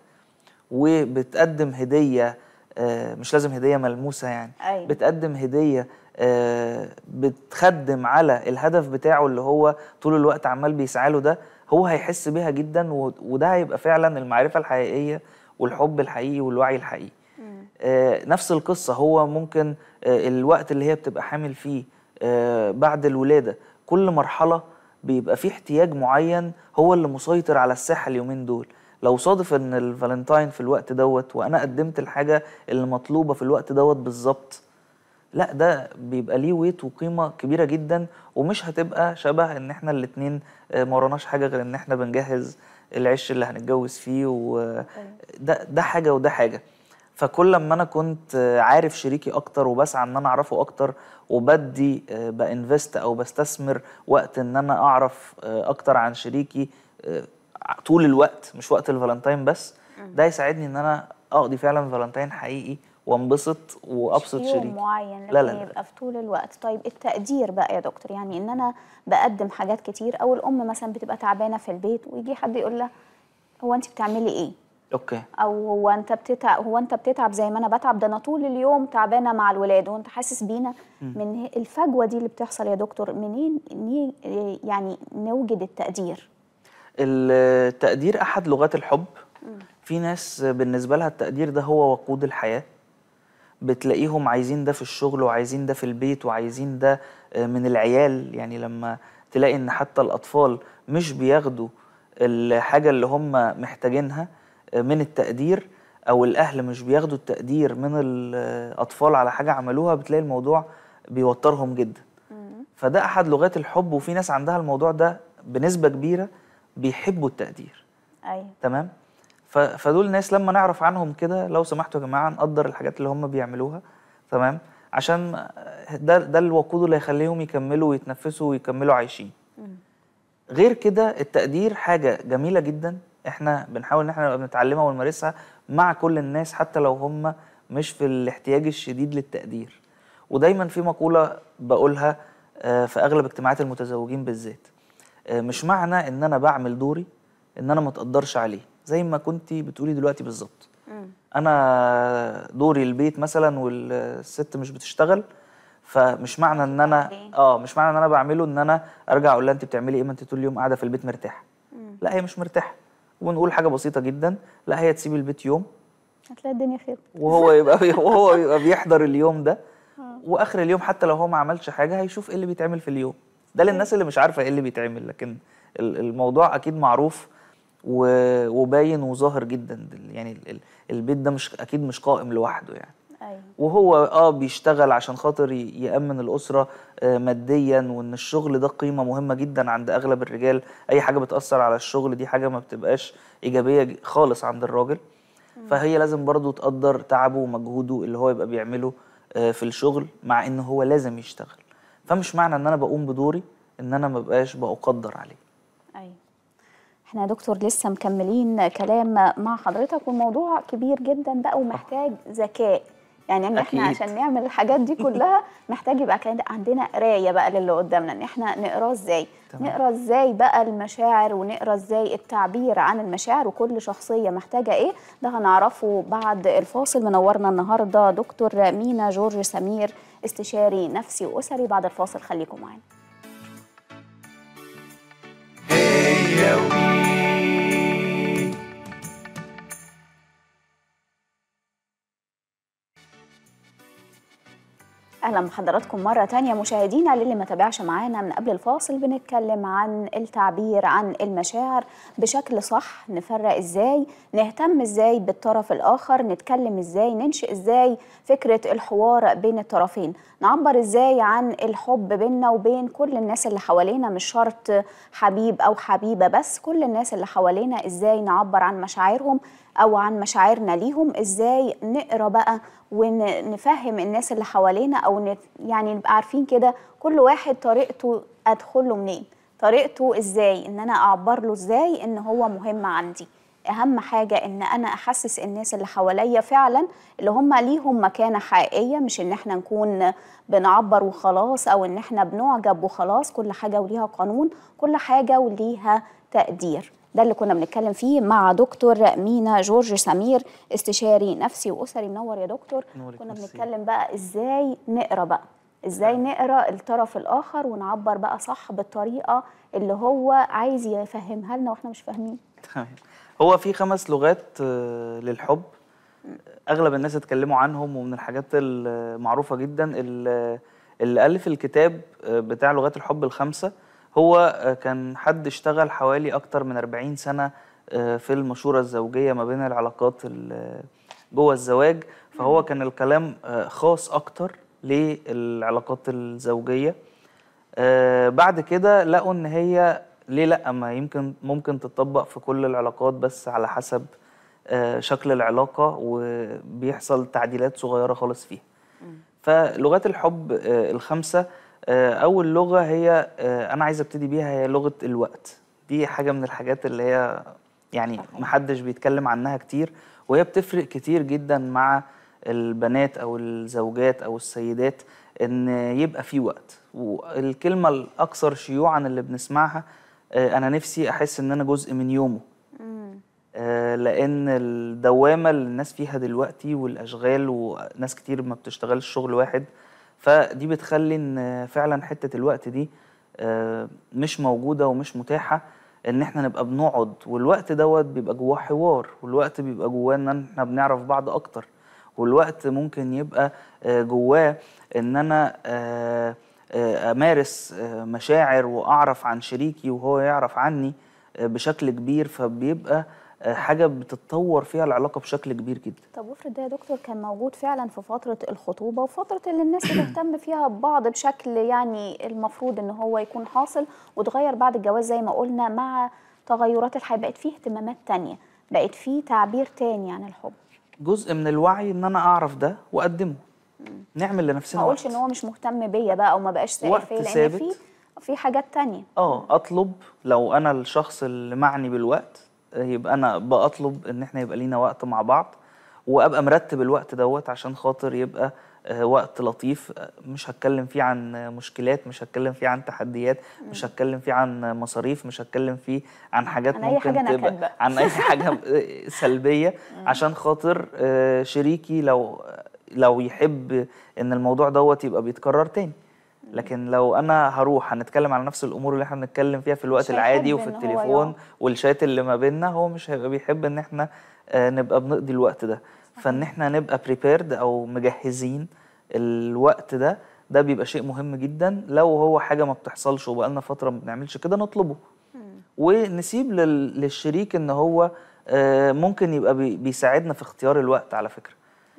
وبتقدم هديه آه، مش لازم هديه ملموسه يعني أيوة. بتقدم هديه آه، بتخدم على الهدف بتاعه اللي هو طول الوقت عمال بيسعى له ده هو هيحس بيها جدا و- وده هيبقى فعلا المعرفه الحقيقيه والحب الحقيقي والوعي الحقيقي آه، نفس القصه هو ممكن آه، الوقت اللي هي بتبقى حامل فيه آه، بعد الولاده كل مرحله بيبقى فيه احتياج معين هو اللي مسيطر على الساحه اليومين دول لو صادف ان الفالنتاين في الوقت دوت وانا قدمت الحاجه اللي مطلوبه في الوقت دوت بالظبط لا ده بيبقى ليه ويت وقيمه كبيره جدا ومش هتبقى شبه ان احنا الاتنين آه، ما وراناش حاجه غير ان احنا بنجهز العش اللي هنتجوز فيه وده ده حاجه وده حاجه فكل لما انا كنت آه، عارف شريكي اكتر وبسعى ان انا اعرفه اكتر وبدي آه، بانفست او بستثمر وقت ان انا اعرف آه، اكتر عن شريكي آه، طول الوقت مش وقت الفالنتاين بس ده يساعدني ان انا اقضي فعلا فالنتاين حقيقي وانبسط وابسط مش في يوم شريكي معين لكن لا لا لا. يبقى في طول الوقت طيب التقدير بقى يا دكتور يعني ان انا بقدم حاجات كتير او الام مثلا بتبقى تعبانه في البيت ويجي حد يقول لها هو انت بتعملي ايه اوكي او هو انت بتتعب هو انت بتتعب زي ما انا بتعب ده انا طول اليوم تعبانه مع الولاد وانت حاسس بينا من ه- الفجوه دي اللي بتحصل يا دكتور منين ني- يعني نوجد التقدير التقدير احد لغات الحب في ناس بالنسبه لها التقدير ده هو وقود الحياه بتلاقيهم عايزين ده في الشغل وعايزين ده في البيت وعايزين ده آه، من العيال يعني لما تلاقي ان حتى الاطفال مش بياخدوا الحاجه اللي هم محتاجينها آه، من التقدير او الاهل مش بياخدوا التقدير من الاطفال على حاجه عملوها بتلاقي الموضوع بيوترهم جدا فده احد لغات الحب وفي ناس عندها الموضوع ده بنسبه كبيره بيحبوا التقدير ايوه تمام ف- فدول ناس لما نعرف عنهم كده لو سمحتوا يا جماعه نقدر الحاجات اللي هم بيعملوها تمام عشان ده ده الوقود اللي هيخليهم يكملوا ويتنفسوا ويكملوا عايشين غير كده التقدير حاجه جميله جدا احنا بنحاول ان احنا نبقى بنتعلمها ونمارسها مع كل الناس حتى لو هم مش في الاحتياج الشديد للتقدير ودايما في مقوله بقولها آه، في اغلب اجتماعات المتزوجين بالذات آه، مش معنى ان انا بعمل دوري ان انا ما اتقدرش عليه زي ما كنتي بتقولي دلوقتي بالظبط انا دوري البيت مثلا والست مش بتشتغل فمش معنى ان انا أوكي. اه مش معنى ان انا بعمله ان انا ارجع اقول لها انت بتعملي ايه ما انت طول اليوم قاعده في البيت مرتاحه لا هي مش مرتاحه ونقول حاجه بسيطه جدا لا هي تسيب البيت يوم هتلاقي الدنيا خير وهو يبقى وهو يبقى بيحضر اليوم ده واخر اليوم حتى لو هو ما عملش حاجه هيشوف ايه اللي بيتعمل في اليوم ده للناس اللي مش عارفه ايه اللي بيتعمل لكن ال- الموضوع اكيد معروف و- وباين وظاهر جدا يعني ال- ال- البيت ده مش اكيد مش قائم لوحده يعني أيوة. وهو اه بيشتغل عشان خاطر ي- يأمن الأسرة آه، ماديا وإن الشغل ده قيمة مهمة جدا عند أغلب الرجال أي حاجة بتأثر على الشغل دي حاجة ما بتبقاش إيجابية ج- خالص عند الراجل فهي لازم برضو تقدر تعبه ومجهوده اللي هو يبقى بيعمله آه، في الشغل مع إن هو لازم يشتغل فمش معنى إن أنا بقوم بدوري إن أنا ما بقاش بقدر عليه ايوه احنا يا دكتور لسه مكملين كلام مع حضرتك والموضوع كبير جدا بقى ومحتاج ذكاء يعني ان احنا أكيد. عشان نعمل الحاجات دي كلها محتاج يبقى كان عندنا قرايه بقى للي قدامنا ان احنا نقراه ازاي تمام. نقرا ازاي بقى المشاعر ونقرا ازاي التعبير عن المشاعر وكل شخصيه محتاجه ايه ده هنعرفه بعد الفاصل منورنا النهارده دكتور مينا جورج سمير استشاري نفسي واسري بعد الفاصل خليكم معانا هي ومين اهلا بحضراتكم مره تانية مشاهدينا للي ما تابعش معانا من قبل الفاصل بنتكلم عن التعبير عن المشاعر بشكل صح نفرق ازاي نهتم ازاي بالطرف الاخر نتكلم ازاي ننشئ ازاي فكره الحوار بين الطرفين نعبر ازاي عن الحب بيننا وبين كل الناس اللي حوالينا مش شرط حبيب او حبيبه بس كل الناس اللي حوالينا ازاي نعبر عن مشاعرهم او عن مشاعرنا ليهم ازاي نقرا بقى ونفهم الناس اللي حوالينا او نت يعني نبقى عارفين كده كل واحد طريقته ادخل له منين طريقته ازاي ان انا اعبر له ازاي ان هو مهم عندي اهم حاجه ان انا احسس الناس اللي حواليا فعلا اللي هم ليهم مكانه حقيقيه مش ان احنا نكون بنعبر وخلاص او ان احنا بنعجب وخلاص كل حاجه وليها قانون كل حاجه وليها تقدير ده اللي كنا بنتكلم فيه مع دكتور مينا جورج سمير استشاري نفسي واسري منور يا دكتور نورك، كنا ميرسي. بنتكلم بقى ازاي نقرا بقى ازاي نقرا الطرف الاخر ونعبر بقى صح بالطريقه اللي هو عايز يفهمها لنا واحنا مش فاهمين تمام هو في خمس لغات آه، للحب اغلب الناس اتكلموا عنهم ومن الحاجات المعروفه جدا ال- اللي الف الكتاب آه، بتاع لغات الحب الخمسه هو آه، كان حد اشتغل حوالي اكتر من 40 سنه آه، في المشوره الزوجيه ما بين العلاقات ال- جوه الزواج فهو كان الكلام آه، خاص اكتر للعلاقات الزوجيه آه، بعد كده لقوا ان هي ليه لا ما يمكن ممكن تطبق في كل العلاقات بس على حسب آه، شكل العلاقة وبيحصل تعديلات صغيرة خالص فيها فلغات الحب آه، الخمسة آه، أول لغة هي آه، أنا عايز أبتدي بيها هي لغة الوقت دي حاجة من الحاجات اللي هي يعني محدش بيتكلم عنها كتير وهي بتفرق كتير جدا مع البنات أو الزوجات أو السيدات إن يبقى في وقت والكلمة الأكثر شيوعا اللي بنسمعها آه، أنا نفسي أحس إن أنا جزء من يومه آه، لان الدوامه اللي الناس فيها دلوقتي والاشغال وناس كتير ما بتشتغلش شغل واحد فدي بتخلي ان فعلا حته الوقت دي آه، مش موجوده ومش متاحه ان احنا نبقى بنقعد والوقت دوت بيبقى جواه حوار والوقت بيبقى جواه ان احنا بنعرف بعض اكتر والوقت ممكن يبقى آه، جواه ان انا آه، آه، امارس آه، مشاعر واعرف عن شريكي وهو يعرف عني آه، بشكل كبير فبيبقى آه، حاجه بتتطور فيها العلاقه بشكل كبير جدا طب وافرض ده يا دكتور كان موجود فعلا في فترة الخطوبة وفترة اللي الناس بتهتم فيها ببعض بشكل يعني المفروض ان هو يكون حاصل وتغير بعد الجواز زي ما قلنا مع تغيرات الحياة بقت فيه اهتمامات تانية بقت فيه تعبير تاني عن الحب جزء من الوعي ان انا اعرف ده واقدمه نعمل لنفسنا ما اقولش وقت. ان هو مش مهتم بيا بقى او ما بقاش سائل وقت فيا لان ثابت. في في حاجات تانية اه اطلب لو انا الشخص اللي معني بالوقت آه، يبقى انا بطلب ان احنا يبقى لينا وقت مع بعض وابقى مرتب الوقت دوت عشان خاطر يبقى آه، وقت لطيف آه، مش هتكلم فيه عن آه، مشكلات مش هتكلم فيه عن تحديات مش هتكلم فيه عن آه، مصاريف مش هتكلم فيه عن حاجات عن أي ممكن حاجة نكد تبقى بقى. عن اي حاجه آه، سلبيه عشان خاطر آه، شريكي لو لو يحب ان الموضوع دوت يبقى بيتكرر تاني لكن لو انا هروح هنتكلم على نفس الامور اللي احنا بنتكلم فيها في الوقت مش العادي هيحب وفي إن هو التليفون يقعد. والشات اللي ما بيننا هو مش هيبقى بيحب ان احنا آه، نبقى بنقضي الوقت ده فان احنا نبقى بريبيرد او مجهزين الوقت ده ده بيبقى شيء مهم جدا لو هو حاجه ما بتحصلش وبقالنا فتره ما بنعملش كده نطلبه ونسيب لل- للشريك ان هو آه، ممكن يبقى بي- بيساعدنا في اختيار الوقت على فكره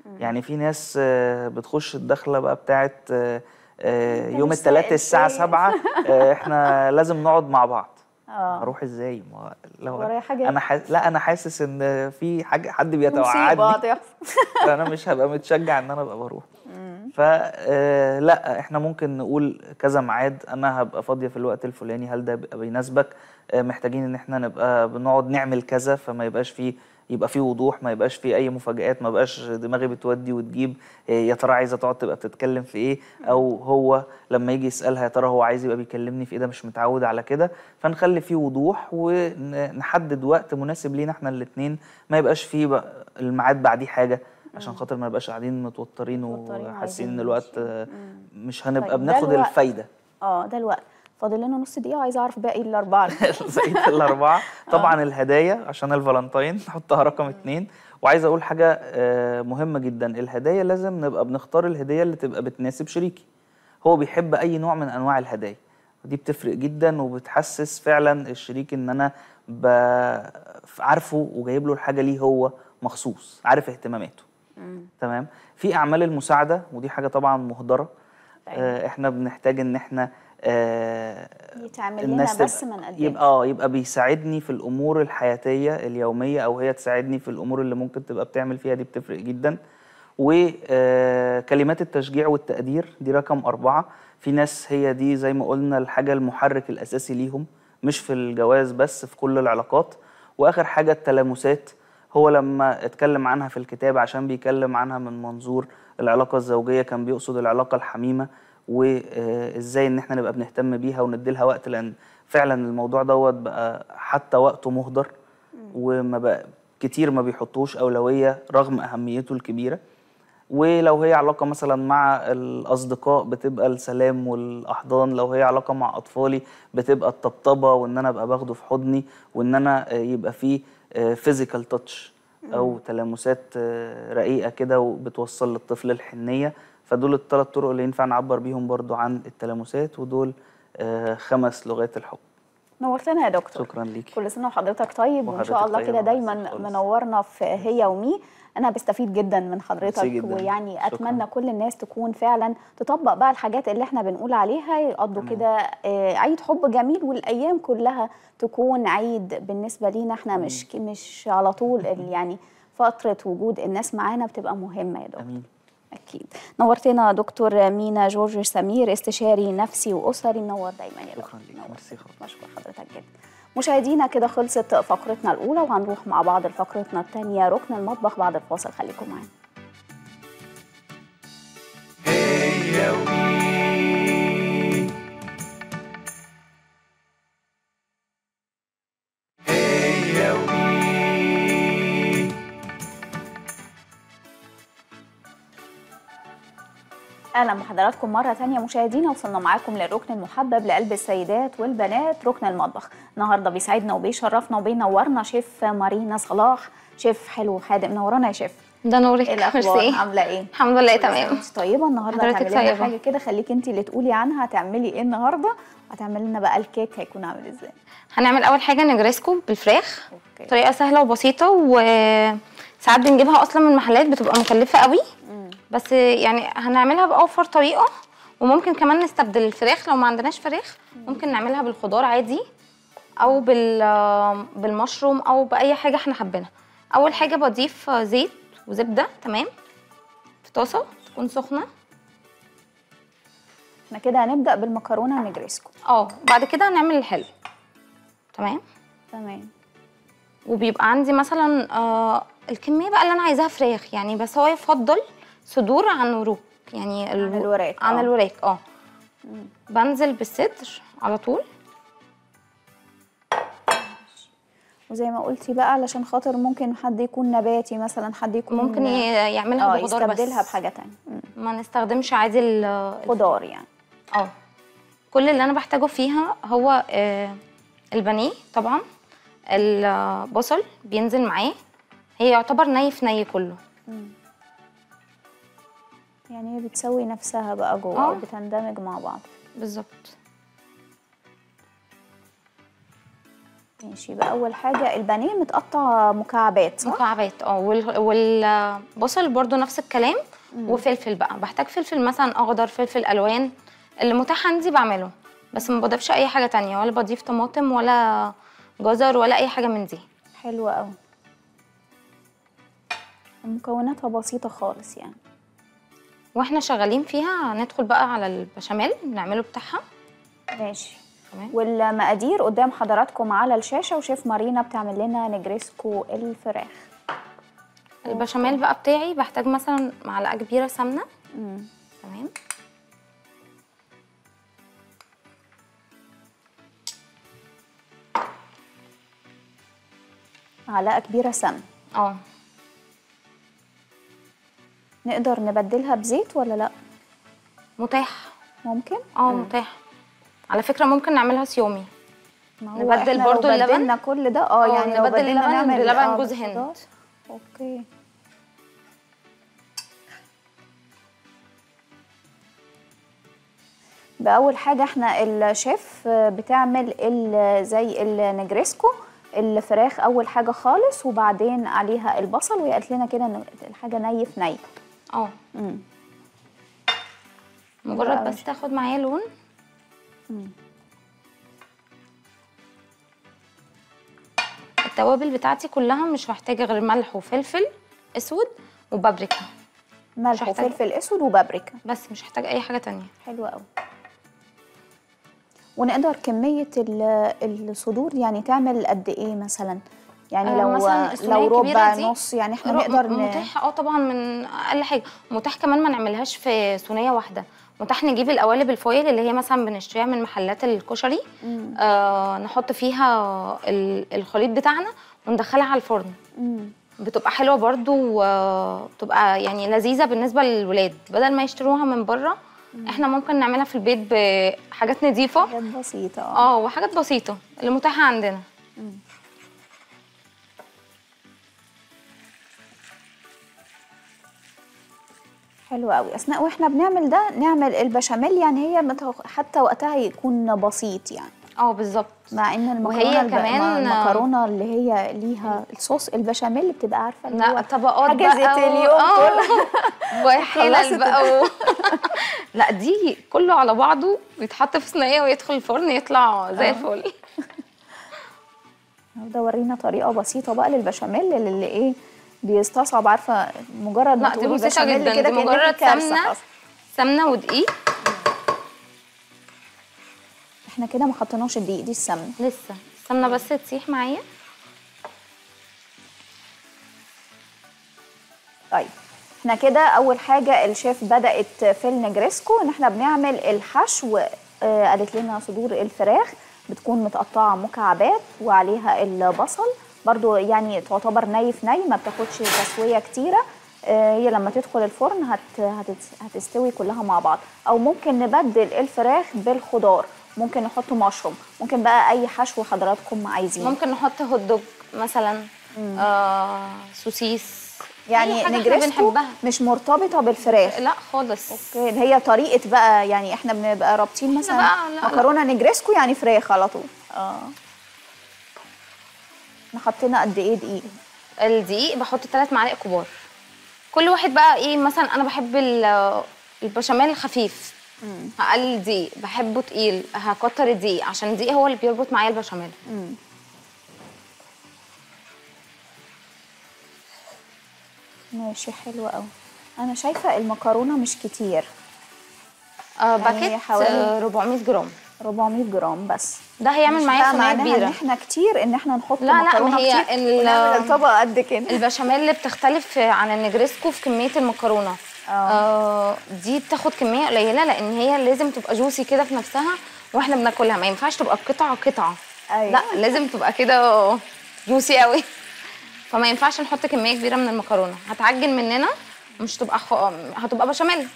يعني في ناس آه، بتخش الدخله بقى بتاعت آه، آه، أنت يوم مش الثلاث سائل الساعه شيء. 7 احنا لازم نقعد مع بعض اه اروح ازاي ما هو لو ورايا حاجة؟ انا حاس... لا انا حاسس ان في حاجه حد مصيبه بيتوعدني هتحصل فانا مش هبقى متشجع ان انا ابقى بروح فلا احنا ممكن نقول كذا ميعاد انا هبقى فاضيه في الوقت الفلاني هل ده بيبقى بيناسبك آه، محتاجين ان احنا نبقى بنقعد نعمل كذا فما يبقاش فيه يبقى فيه وضوح ما يبقاش فيه اي مفاجآت ما بقاش دماغي بتودي وتجيب آه، يا ترى عايزه تقعد تبقى بتتكلم في ايه او هو لما يجي يسالها يا ترى هو عايز يبقى بيكلمني في ايه ده مش متعود على كده فنخلي فيه وضوح ونحدد وقت مناسب لينا احنا الاثنين ما يبقاش فيه بقى الميعاد بعديه حاجه عشان خاطر ما نبقاش قاعدين متوترين متوترين وحاسين ان وعايزين الوقت نمشي. آه، مش هنبقى طيب، ده بناخد الوقت. الفايده اه ده الوقت فاضل لنا نص دقيقه وعايزه اعرف باقي الاربعه بقية الأربعة طبعا الهدايا عشان الفالنتاين نحطها رقم اتنين وعايز أقول حاجة آه، مهمة جدا الهدايا لازم نبقى بنختار الهدية اللي تبقى بتناسب شريكي هو بيحب أي نوع من أنواع الهدايا ودي بتفرق جدا وبتحسس فعلا الشريك إن أنا ب- عارفه وجايب له الحاجة ليه هو مخصوص عارف اهتماماته تمام في أعمال المساعدة ودي حاجة طبعا مهدرة طيب. آه، احنا بنحتاج ان احنا آه، يتعمل لنا الناس بس تبقى- ما نقدمش يبقى اه يبقى بيساعدني في الامور الحياتيه اليوميه او هي تساعدني في الامور اللي ممكن تبقى بتعمل فيها دي بتفرق جدا وكلمات التشجيع والتقدير دي رقم أربعة في ناس هي دي زي ما قلنا الحاجة المحرك الأساسي ليهم مش في الجواز بس في كل العلاقات وآخر حاجة التلامسات هو لما اتكلم عنها في الكتاب عشان بيكلم عنها من منظور العلاقة الزوجية كان بيقصد العلاقة الحميمة وازاي ان احنا نبقى بنهتم بيها ونديلها وقت لان فعلا الموضوع دوت بقى حتى وقته مهدر وما بقى كتير ما بيحطوش أولوية رغم أهميته الكبيرة ولو هي علاقة مثلا مع الأصدقاء بتبقى السلام والأحضان لو هي علاقة مع أطفالي بتبقى الطبطبة وإن أنا أبقى باخده في حضني وإن أنا آه، يبقى فيه فيزيكال تاتش أو تلامسات آه، رقيقة كده وبتوصل للطفل الحنية فدول الثلاث طرق اللي ينفع نعبر بيهم برضو عن التلامسات ودول آه، خمس لغات الحب نورتنا يا دكتور شكرا ليكي كل سنه وحضرتك طيب وان شاء وحضرتك الله طيبة كده مع دايما نفسك خالص. منورنا في هي ومي انا بستفيد جدا من حضرتك ميرسي جداً. ويعني شكراً. اتمنى كل الناس تكون فعلا تطبق بقى الحاجات اللي احنا بنقول عليها يقضوا كده آه، عيد حب جميل والايام كلها تكون عيد بالنسبه لينا احنا مش مش على طول ال- يعني فتره وجود الناس معانا بتبقى مهمه يا دكتور أمين اكيد نورتنا دكتور مينا جورج سمير استشاري نفسي واسري منور دايما يا شكراً دكتور ليك. منور. ميرسي خالص. بشكر حضرتك جدا مشاهدينا كده خلصت فقرتنا الاولى وهنروح مع بعض لفقرتنا الثانيه ركن المطبخ بعد الفاصل خليكم معانا هي ومين هي ومين اهلا بحضراتكم مره تانية مشاهدينا وصلنا معاكم للركن المحبب لقلب السيدات والبنات ركن المطبخ النهارده بيسعدنا وبيشرفنا وبينورنا شيف مارينا صلاح شيف حلو خادم نورانا يا شيف ده نورك ايه الاخبار ميرسي. عامله ايه الحمد لله تمام انت طيبه النهارده حضرتك هتعملي لنا طيبة. حاجه كده خليكي انت اللي تقولي عنها هتعملي ايه النهارده هتعملي لنا بقى الكيك هيكون عامل ازاي هنعمل اول حاجه نجريسكو بالفراخ اوكي طريقه سهله وبسيطه وساعات بنجيبها اصلا من المحلات بتبقى مكلفه قوي بس يعني هنعملها باوفر طريقه وممكن كمان نستبدل الفراخ لو ما عندناش فراخ ممكن نعملها بالخضار عادي او بال بالمشروم او باي حاجه احنا حابينها اول حاجه بضيف زيت وزبده تمام في طاسه تكون سخنه احنا كده هنبدا بالمكرونه نجريسكو اه بعد كده هنعمل الحلو تمام تمام وبيبقى عندي مثلا آه الكميه بقى اللي انا عايزاها فراخ يعني بس هو يفضل صدور عن وروك يعني عن الوراك، عن آه. الوراك اه بنزل بالصدر على طول وزي ما قلتي بقى علشان خاطر ممكن حد يكون نباتي مثلا حد يكون ممكن ي- يعملها اه بخضار بس يستبدلها بحاجه تانية مم. ما نستخدمش عادي ال- خضار يعني اه كل اللي انا بحتاجه فيها هو آه البانيه طبعا البصل بينزل معاه هي يعتبر ني في ني كله يعني هي بتسوي نفسها بقى جوه آه. او بتندمج مع بعض بالظبط ماشي يبقى اول حاجه البانيه متقطع مكعبات صح مكعبات اه وال- والبصل برضو نفس الكلام وفلفل بقى بحتاج فلفل مثلا اخضر فلفل الوان اللي متاح عندي بعمله بس ما بضيفش اي حاجه تانية ولا بضيف طماطم ولا جزر ولا اي حاجه من دي حلوه قوي مكوناتها بسيطه خالص يعني واحنا شغالين فيها ندخل بقى على البشاميل نعمله بتاعها ماشي تمام والمقادير قدام حضراتكم على الشاشه وشيف مارينا بتعمل لنا نجريسكو الفراخ البشاميل بقى بتاعي بحتاج مثلا معلقه كبيره سمنه تمام معلقه كبيره سمن اه نقدر نبدلها بزيت ولا لا متاح ممكن اه متاح على فكره ممكن نعملها سيومي ما هو نبدل إحنا برضو لو اللبن؟ بدلنا كل ده اه آه، يعني لو نبدل بدلنا اللبن نعمل بلبن آه، جوز بالخضار. هند. اوكي بأول حاجة احنا الشيف بتعمل ال- زي النجريسكو الفراخ أول حاجة خالص وبعدين عليها البصل وهي قالت لنا كده ان الحاجة ني في ني اه مم. مجرد بقى بس مش- تاخد معايا لون التوابل بتاعتي كلها مش محتاجه غير ملح وفلفل اسود وبابريكا ملح مش هحتاج- وفلفل اسود وبابريكا بس مش محتاجه اي حاجه تانية حلوة قوي ونقدر كمية ال- الصدور يعني تعمل قد ايه مثلا يعني آه، لو مثلاً الصينية لو الكبيرة ربع دي نص يعني احنا رو- نقدر ن... متاح اه طبعا من اقل حاجه متاح كمان ما نعملهاش في صينيه واحده متاح نجيب القوالب الفويل اللي هي مثلا بنشتريها من محلات الكشري آه نحط فيها ال- الخليط بتاعنا وندخلها على الفرن مم. بتبقى حلوه برضو وبتبقى يعني لذيذه بالنسبه للولاد بدل ما يشتروها من بره احنا ممكن نعملها في البيت بحاجات نظيفه حاجات بسيطة اه اه وحاجات بسيطه اللي متاحه عندنا حلو قوي اثناء واحنا بنعمل ده نعمل البشاميل يعني هي مت- حتى وقتها يكون بسيط يعني اه بالظبط مع ان المكرونه وهي الب... كمان- مع المكرونه اللي هي ليها الصوص البشاميل اللي بتبقى عارفه اللي هو لا طبقات حاجه بقى زيت و- اليوم آه. كله وحلال خلصت بقى و... لا دي كله على بعضه يتحط في صينيه ويدخل الفرن يطلع زي الفل ده ورينا طريقه بسيطه بقى للبشاميل اللي ايه بيستصعب عارفه مجرد ما لا دي تقولي بسيطه بشاميل جدا كده دي كأنك مجرد كارثة سمنه خلاص. سمنه ودقيق احنا كده ما حطيناش الدقيق دي السمنه لسه السمنه بس تسيح معايا طيب احنا كده اول حاجه الشيف بدات في النجريسكو ان احنا بنعمل الحشو آه قالت لنا صدور الفراخ بتكون متقطعه مكعبات وعليها البصل برضو يعني تعتبر ني في ني ما بتاخدش تسويه كتيره آه هي لما تدخل الفرن هت هتت هتستوي كلها مع بعض او ممكن نبدل الفراخ بالخضار ممكن نحط مشروم ممكن بقى اي حشو حضراتكم عايزينه ممكن نحط هوت دوج مثلا آه سوسيس أي يعني حاجة إحنا نجريسكو بنحبها مش مرتبطه بالفراخ لا خالص اوكي اللي هي طريقه بقى يعني احنا بنبقى رابطين مثلا بقى- لا، لا. مكرونه نجريسكو يعني فراخ على طول اه احنا حطينا قد ايه دقيق الدقيق بحط ثلاث معالق كبار كل واحد بقى ايه مثلا انا بحب ال- البشاميل الخفيف هقلل دقيق بحبه تقيل هكتر الدقيق عشان الدقيق هو اللي بيربط معايا البشاميل ماشي حلو قوي انا شايفه المكرونه مش كتير آه يعني باكيت حوالي- آه 400 جرام 400 جرام بس ده هيعمل مش معايا بقى صينيه معناها ان كبيره احنا كتير ان احنا نحط لا، لا، ما مكرونه هي كتير ال- ونعمل الطبقه قد كده البشاميل اللي بتختلف عن النجريسكو في كميه المكرونه آه. آه دي بتاخد كميه قليله لان هي لازم تبقى جوسي كده في نفسها واحنا بناكلها ما ينفعش تبقى قطعه قطعه أيوة. لا لازم تبقى كده جوسي قوي فما ينفعش نحط كميه كبيره من المكرونه هتعجن مننا مش تبقى خ... هتبقى بشاميل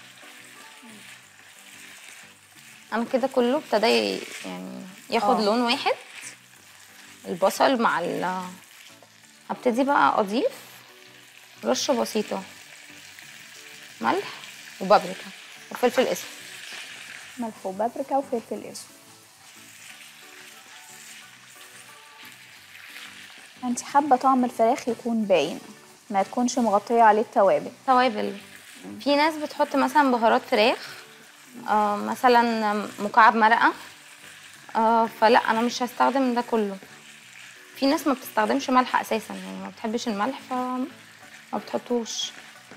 انا كده كله ابتدى ي- يعني ياخد آه. لون واحد البصل مع ال هبتدي بقى اضيف رشه بسيطه ملح وبابريكا وفلفل اسود ملح وبابريكا وفلفل اسود انت حابه طعم الفراخ يكون باين ما تكونش مغطيه عليه التوابل توابل في ناس بتحط مثلا بهارات فراخ آه مثلا مكعب مرقه آه فلا انا مش هستخدم ده كله في ناس ما بتستخدمش ملح اساسا يعني ما بتحبش الملح فما بتحطوش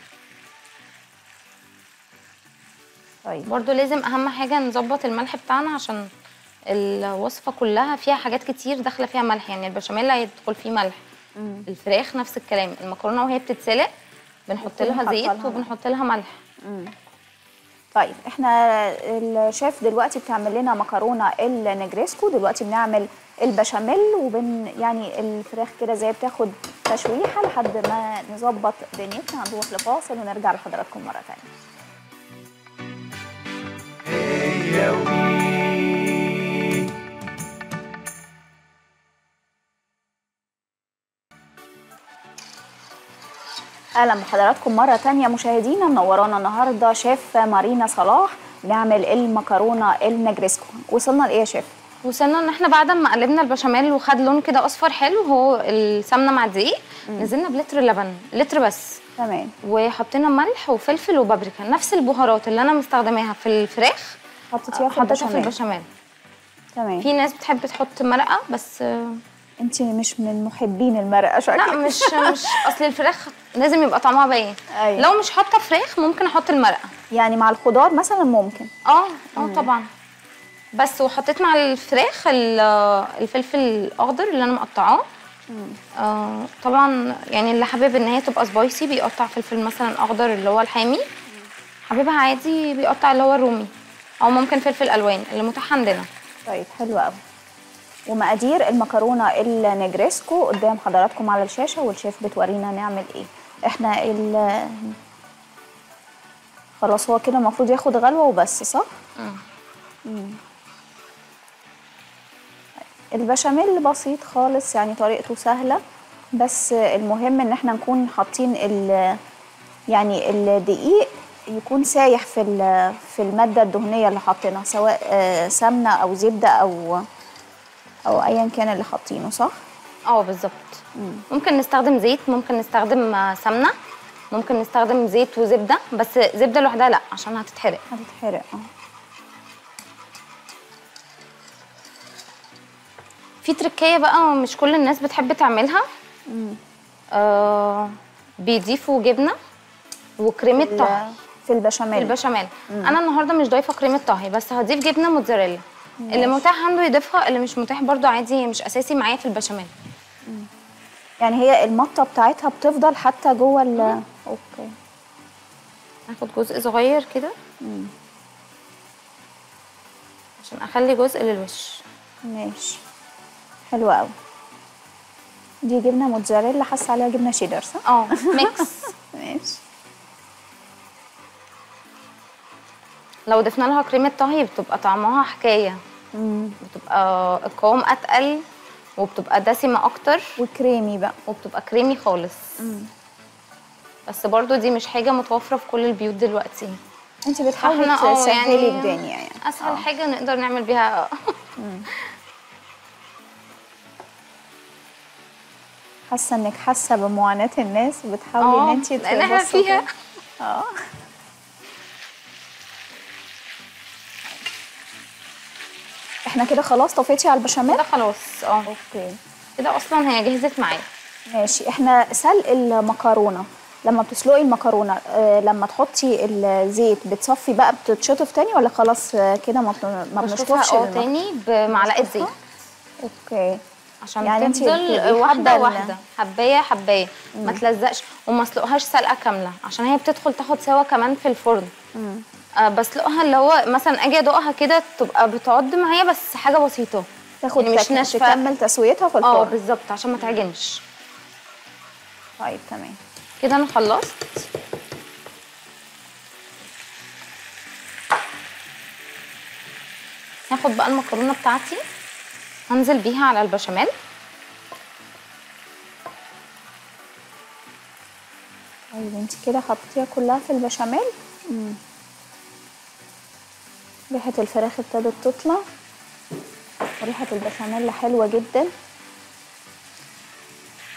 طيب برضو لازم اهم حاجه نظبط الملح بتاعنا عشان الوصفه كلها فيها حاجات كتير داخله فيها ملح يعني البشاميل هيدخل فيه ملح الفراخ نفس الكلام المكرونه وهي بتتسلق بنحط بنكون لها حاطة زيت لها ملح. وبنحط لها ملح طيب احنا الشيف دلوقتي بتعمل لنا مكرونه النجريسكو دلوقتي بنعمل البشاميل وبن يعني الفراخ كده زي بتاخد تشويحه لحد ما نظبط دنيتنا هنروح لفاصل ونرجع لحضراتكم مره ثانيه اهلا بحضراتكم مره تانية مشاهدينا منورانا النهارده شيف مارينا صلاح بنعمل المكرونه النجريسكو وصلنا لايه يا شيف وصلنا ان احنا بعد ما قلبنا البشاميل وخد لون كده اصفر حلو هو السمنه مع الدقيق نزلنا بلتر لبن لتر بس تمام وحطينا ملح وفلفل وبابريكا نفس البهارات اللي انا مستخدماها في الفراخ حطيتيها في حطيتها في البشاميل البشاميل تمام في ناس بتحب تحط مرقه بس آه، انت مش من محبين المرقه شكلك لا مش مش اصل الفراخ لازم يبقى طعمها باين أيوة. لو مش حاطه فراخ ممكن احط المرقه يعني مع الخضار مثلا ممكن اه اه طبعا بس وحطيت مع الفراخ ال- الفلفل الاخضر اللي انا مقطعاه آه طبعا يعني اللي حابب ان هي تبقى سبايسي بيقطع فلفل مثلا اخضر اللي هو الحامي حبيبها عادي بيقطع اللي هو الرومي او ممكن فلفل الوان اللي متاح عندنا طيب حلو قوي ومقادير المكرونه النجريسكو قدام حضراتكم على الشاشه والشيف بتورينا نعمل ايه احنا ال خلاص هو كده المفروض ياخد غلوه وبس صح مم. البشاميل بسيط خالص يعني طريقته سهله بس المهم ان احنا نكون حاطين ال يعني الدقيق يكون سايح في ال- في الماده الدهنيه اللي حاطينها سواء آه، سمنه او زبده او او ايا كان اللي حاطينه صح اه بالظبط ممكن نستخدم زيت ممكن نستخدم آه، سمنه ممكن نستخدم زيت وزبده بس زبده لوحدها لا عشان هتتحرق هتتحرق اه في تركية بقى مش كل الناس بتحب تعملها آه بيضيفوا جبنة وكريمة في طهي ال- في البشاميل في البشاميل انا النهارده مش ضايفه كريمه طهي بس هضيف جبنه موتزاريلا اللي متاح عنده يضيفها اللي مش متاح برضو عادي مش اساسي معايا في البشاميل يعني هي المطه بتاعتها بتفضل حتى جوه ال اوكي هاخد جزء صغير كده عشان اخلي جزء للوش ماشي حلو قوي دي جبنه موتزاريلا حاسه عليها جبنه شيدر صح اه ميكس ماشي لو ضفنا لها كريمه طهي بتبقى طعمها حكايه بتبقى القوام اتقل وبتبقى دسمه اكتر وكريمي بقى وبتبقى كريمي خالص بس برضو دي مش حاجه متوفره في كل البيوت دلوقتي انت بتحاولي احنا اه تسهلي يعني الدنيا يعني اسهل آه. حاجه نقدر نعمل بيها حاسه انك حاسه بمعاناه الناس وبتحاولي ان اه انت لان احنا تبسطي. فيها اه احنا كده خلاص طفيتي على البشاميل كده خلاص اه اوكي كده اصلا هي جهزت معايا ماشي احنا سلق المكرونه لما بتسلقي المكرونه آه لما تحطي الزيت بتصفي بقى بتتشطف تاني ولا خلاص آه، كده ما بن- ما بشوفها بنشطفش اه المك- تاني بمعلقه بشوفها؟ زيت اوكي عشان يعني يعني انتي تفضل بتبقي واحده حابة ال- واحده حبايه حبايه ما تلزقش وما اسلقهاش سلقه كامله عشان هي بتدخل تاخد سوا كمان في الفرن آه بسلقها اللي هو مثلا اجي ادوقها كده تبقى بتعض معايا بس حاجه بسيطه تاخد يعني مش تك- ناشفة. تكمل تسويتها في اه الفرن بالظبط عشان ما تعجنش طيب تمام كده انا خلصت هاخد بقى المكرونه بتاعتي هنزل بيها على البشاميل طيب انت كده حطيتيها كلها في البشاميل ريحة الفراخ ابتدت تطلع وريحة البشاميل حلوة جدا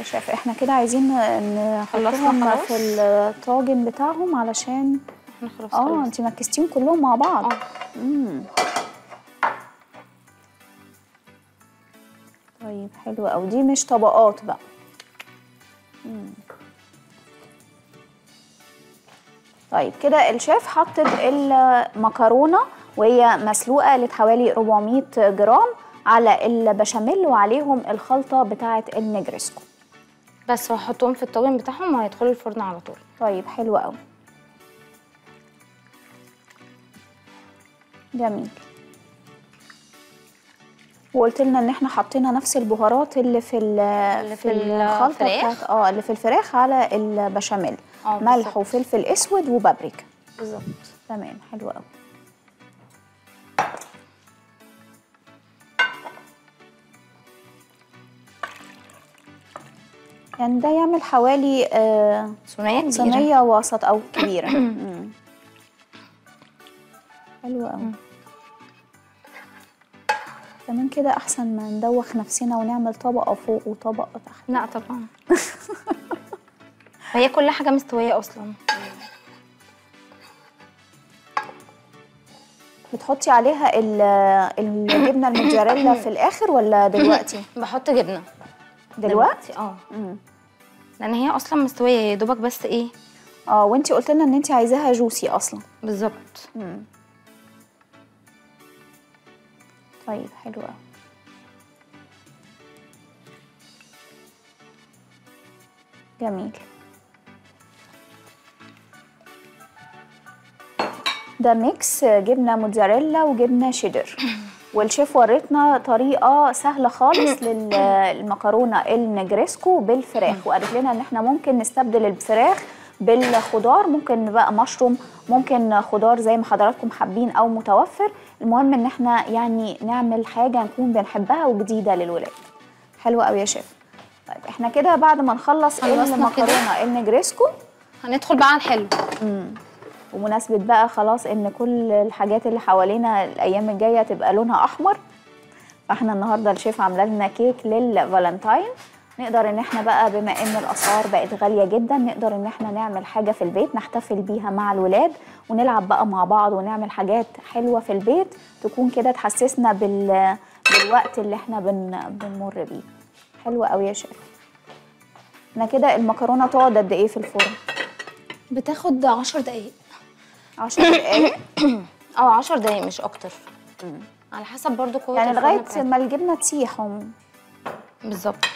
شايف احنا كده عايزين ن- خلصنا نحطهم خلاص؟ في الطاجن بتاعهم علشان احنا خلاص اه خلصنا. انت مكستيهم كلهم مع بعض اه امم طيب حلو قوي دي مش طبقات بقى مم. طيب كده الشيف حطت المكرونه وهي مسلوقه لحوالي 400 جرام على البشاميل وعليهم الخلطه بتاعه النجرسكو بس وهحطهم في الطاجن بتاعهم وهيدخلوا الفرن على طول طيب حلو قوي جميل وقلت لنا ان احنا حطينا نفس البهارات اللي في ال- اللي في الخلطه الفراخ. بتاعت اه اللي في الفراخ على البشاميل اه ملح بالظبط. وفلفل اسود وبابريكا بالظبط تمام حلو قوي يعني ده يعمل حوالي آه صينيه كبيره صينية وسط أو كبيرة مم. حلو أوي كمان كده أحسن ما ندوخ نفسنا ونعمل طبقة فوق وطبقة تحت لا طبعا وهي كل حاجه مستويه اصلا بتحطي عليها ال- الجبنة الموتزاريلا في الآخر ولا دلوقتي؟ بحط جبنه دلوقتي؟ اه مم. لان هي اصلا مستويه يا دوبك بس ايه اه وانتي قلت لنا ان انتي عايزاها جوسي اصلا بالظبط مم. طيب حلو قوي جميل ده ميكس جبنه موتزاريلا وجبنه شيدر والشيف وريتنا طريقه سهله خالص للمكرونه النجريسكو بالفراخ وقالت لنا ان احنا ممكن نستبدل الفراخ بالخضار ممكن بقى مشروم ممكن خضار زي ما حضراتكم حابين او متوفر المهم ان احنا يعني نعمل حاجه نكون بنحبها وجديده للولاد حلو قوي يا شيف طيب احنا كده بعد ما نخلص خلصنا كده. المكرونه النجريسكو هندخل بقى على الحلو ومناسبة بقى خلاص ان كل الحاجات اللي حوالينا الايام الجاية تبقى لونها احمر فاحنا النهاردة الشيف عاملة لنا كيك للفالنتاين نقدر ان احنا بقى بما ان الاسعار بقت غالية جدا نقدر ان احنا نعمل حاجة في البيت نحتفل بيها مع الولاد ونلعب بقى مع بعض ونعمل حاجات حلوة في البيت تكون كده تحسسنا بال بالوقت اللي احنا بن... بنمر بيه حلوة قوي يا شيف احنا كده المكرونة تقعد قد ايه في الفرن بتاخد 10 دقايق 10 دقايق اه 10 دقايق مش اكتر على حسب برضو قوه يعني الفرن لغايه بتاعتها. ما الجبنه تسيح هم. بالظبط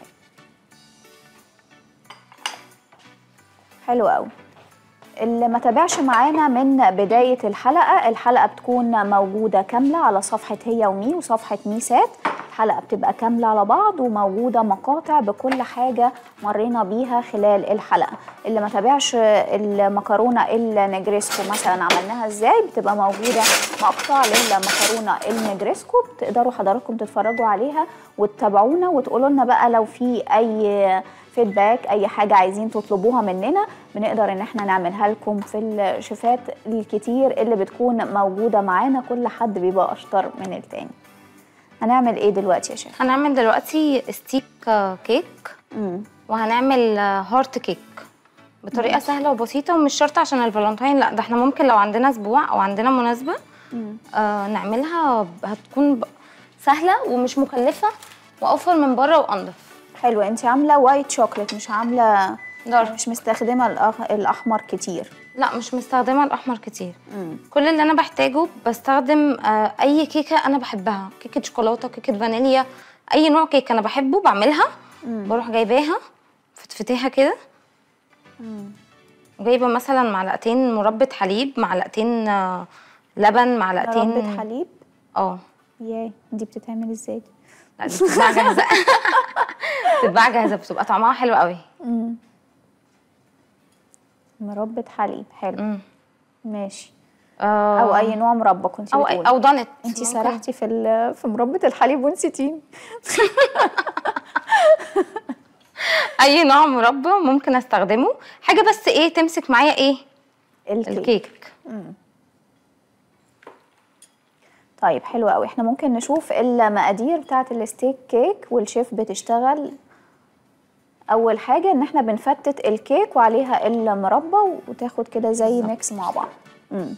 حلو قوي اللي ما تابعش معانا من بداية الحلقة الحلقة بتكون موجودة كاملة على صفحة هي ومي وصفحة ميسات الحلقة بتبقى كاملة على بعض وموجودة مقاطع بكل حاجة مرينا بيها خلال الحلقة اللي ما تابعش المكرونة النجريسكو مثلا عملناها ازاي بتبقى موجودة مقطع للمكرونة النجريسكو تقدروا حضراتكم تتفرجوا عليها وتتابعونا وتقولوا لنا بقى لو في اي فيدباك اي حاجه عايزين تطلبوها مننا بنقدر ان احنا نعملها لكم في الشيفات الكتير اللي بتكون موجوده معانا كل حد بيبقى اشطر من التاني هنعمل ايه دلوقتي يا شيخ هنعمل دلوقتي ستيك آه، كيك امم وهنعمل آه، هارت كيك بطريقه سهله وبسيطه ومش شرط عشان الفالنتاين لا ده احنا ممكن لو عندنا اسبوع او عندنا مناسبه آه نعملها ب- هتكون ب- سهله ومش مكلفه واوفر من بره وانضف حلو انت عامله وايت شوكليت مش عامله دارك. مش مستخدمه الأخ... الاحمر كتير لا مش مستخدمه الاحمر كتير كل اللي انا بحتاجه بستخدم آه، اي كيكه انا بحبها كيكه شوكولاته كيكه فانيليا اي نوع كيكه انا بحبه بعملها بروح جايباها فتفتيها كده جايبه مثلا معلقتين مربى حليب معلقتين آه، لبن معلقتين مربى حليب اه ياه دي بتتعمل ازاي دي لا دي بتتباع جاهزه بتتباع جاهزه بتبقى طعمها حلو قوي مربى حليب حلو مم. ماشي آه، او اي نوع مربى كنت او بتقولي. او دونت انت ممكن. سرحتي في ال- في مربى الحليب ونسيتيني اي نوع مربى ممكن استخدمه حاجه بس ايه تمسك معايا ايه الكيك. الكيك طيب حلو قوي احنا ممكن نشوف المقادير بتاعه الستيك كيك والشيف بتشتغل اول حاجه ان احنا بنفتت الكيك وعليها المربى وتاخد كده زي بالظبط. ميكس مع بعض مم.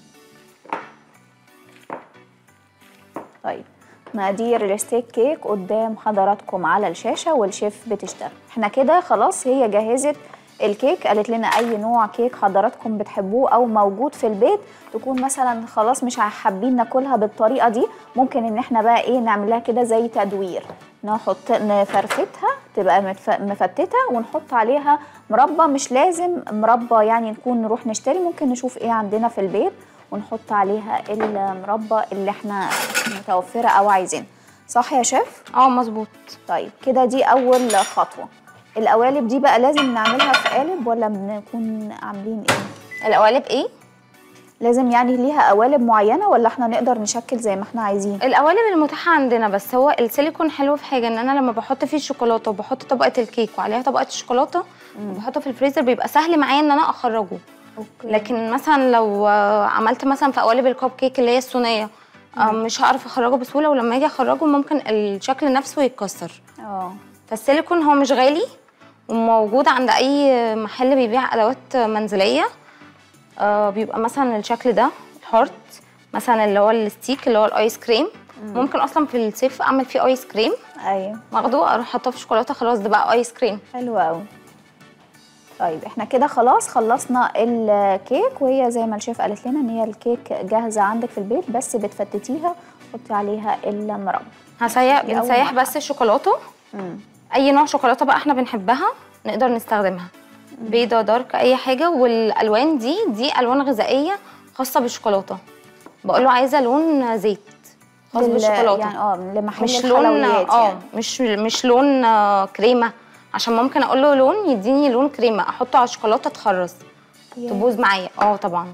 طيب مقادير الستيك كيك قدام حضراتكم على الشاشه والشيف بتشتغل احنا كده خلاص هي جهزت الكيك قالت لنا اي نوع كيك حضراتكم بتحبوه او موجود في البيت تكون مثلا خلاص مش حابين ناكلها بالطريقه دي ممكن ان احنا بقى ايه نعملها كده زي تدوير نحط نفرفتها تبقى متف- مفتته ونحط عليها مربى مش لازم مربى يعني نكون نروح نشتري ممكن نشوف ايه عندنا في البيت ونحط عليها المربى اللي احنا متوفره او عايزينها صح يا شيف اه مظبوط طيب كده دي اول خطوه القوالب دي بقى لازم نعملها في قالب ولا بنكون عاملين ايه القوالب ايه لازم يعني ليها قوالب معينه ولا احنا نقدر نشكل زي ما احنا عايزين القوالب المتاحه عندنا بس هو السيليكون حلو في حاجه ان انا لما بحط فيه الشوكولاته وبحط طبقه الكيك وعليها طبقه الشوكولاته وبحطه في الفريزر بيبقى سهل معايا ان انا اخرجه اوكي لكن مثلا لو آه، عملت مثلا في قوالب الكوب كيك اللي هي الصينيه آه، مش هعرف اخرجه بسهوله ولما اجي اخرجه ممكن الشكل نفسه يتكسر اه فالسيليكون هو مش غالي وموجود عند اي محل بيبيع ادوات منزليه آه بيبقى مثلا الشكل ده الهارت مثلا اللي هو الستيك اللي هو الايس كريم ممكن اصلا في الصيف اعمل فيه ايس كريم ايوه واخده اروح حاطاه في شوكولاته خلاص ده بقى ايس كريم حلو قوي طيب احنا كده خلاص خلصنا الكيك وهي زي ما الشيف قالت لنا ان هي الكيك جاهزه عندك في البيت بس بتفتتيها تحطي عليها المربى هسيح دي أول بنسيح مرحلة. بس الشوكولاته مم. اي نوع شوكولاته بقى احنا بنحبها نقدر نستخدمها بيضه دارك اي حاجه والالوان دي دي الوان غذائيه خاصه بالشوكولاته بقول له عايزه لون زيت خاص لل- بالشوكولاته يعني اه لمحل مش لون الحلويات اه يعني. مش مش لون آه، كريمه عشان ممكن اقول له لون يديني لون كريمه احطه على الشوكولاته تخرز ياه. تبوظ معايا اه طبعا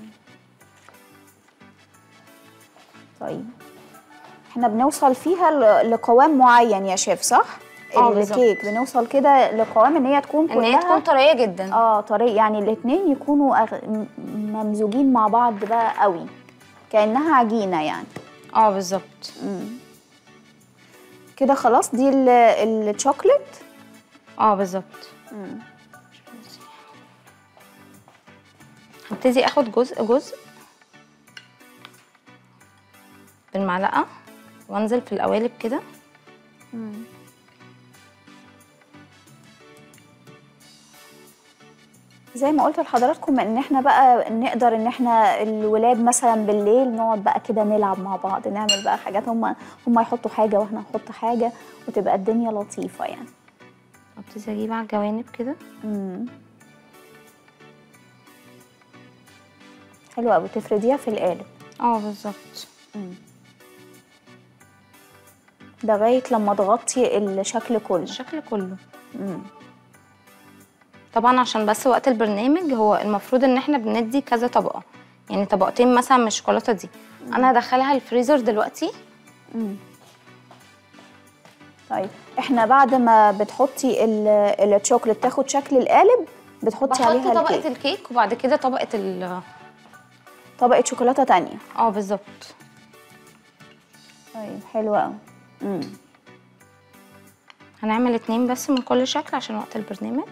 طيب احنا بنوصل فيها ل- لقوام معين يا شيف صح؟ اه بالظبط. الكيك بنوصل كده لقوام ان هي تكون ان هي كلها تكون طريه جدا اه طريق يعني الاثنين يكونوا أغ... م- ممزوجين مع بعض بقى قوي كانها عجينه يعني اه بالظبط كده خلاص دي ال- الشوكليت اه بالظبط هبتدي اخد جزء جزء بالمعلقه وانزل في القوالب كده زي ما قلت لحضراتكم ان احنا بقى نقدر ان احنا الولاد مثلا بالليل نقعد بقى كده نلعب مع بعض نعمل بقى حاجات هم هم يحطوا حاجه واحنا نحط حاجه وتبقى الدنيا لطيفه يعني ابتدي اجيب على الجوانب كده امم حلوه قوي تفرديها في القالب اه بالظبط لغايه لما تغطي الشكل كله الشكل كله مم. طبعا عشان بس وقت البرنامج هو المفروض ان احنا بندي كذا طبقه يعني طبقتين مثلا من الشوكولاته دي انا هدخلها الفريزر دلوقتي طيب احنا بعد ما بتحطي ال- الشوكليت تاخد شكل القالب بتحطي بحط عليها طبقه الكيك الكيك وبعد كده طبقه ال طبقه شوكولاته تانية اه بالظبط طيب حلوه قوي هنعمل اتنين بس من كل شكل عشان وقت البرنامج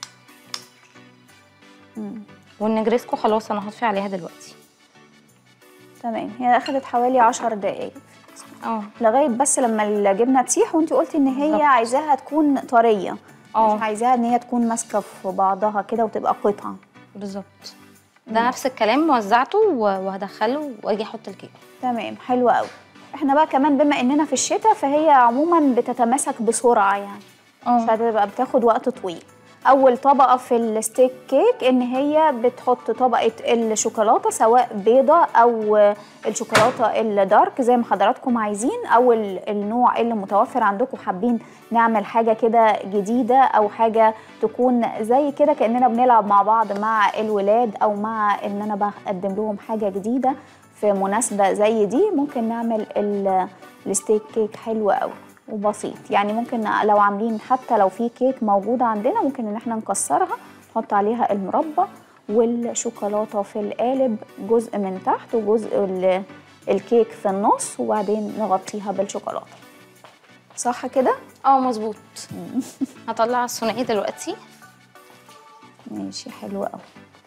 والنجريسكو خلاص انا هطفي عليها دلوقتي تمام هي اخدت حوالي عشر دقايق اه لغايه بس لما الجبنه تسيح وانت قلتي ان هي بالظبط. عايزاها تكون طريه اه. مش عايزاها ان هي تكون ماسكه في بعضها كده وتبقى قطعه بالظبط ده نفس الكلام وزعته و- وهدخله واجي احط الكيك تمام حلوه قوي احنا بقى كمان بما اننا في الشتاء فهي عموما بتتماسك بسرعه يعني مش هتبقى بتاخد وقت طويل اول طبقه في الستيك كيك ان هي بتحط طبقه الشوكولاته سواء بيضه او الشوكولاته الدارك زي ما حضراتكم عايزين او ال- النوع اللي متوفر عندكم حابين نعمل حاجه كده جديده او حاجه تكون زي كده كاننا بنلعب مع بعض مع الولاد او مع ان انا بقدم لهم حاجه جديده في مناسبه زي دي ممكن نعمل ال- الستيك كيك حلو قوي وبسيط يعني ممكن لو عاملين حتى لو في كيك موجودة عندنا ممكن ان احنا نكسرها نحط عليها المربى والشوكولاتة في القالب جزء من تحت وجزء ال- الكيك في النص وبعدين نغطيها بالشوكولاتة صح كده اه مظبوط هطلع الثنائي دلوقتي ماشي حلو قوي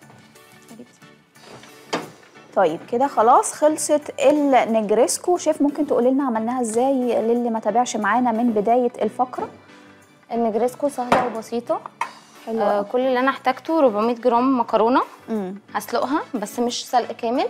طيب كده خلاص خلصت النجريسكو شيف ممكن تقولي لنا عملناها ازاي للي ما تابعش معانا من بدايه الفقره النجريسكو سهله وبسيطه حلو آه قوي كل اللي انا احتاجته 400 جرام مكرونه امم هسلقها بس مش سلق كامل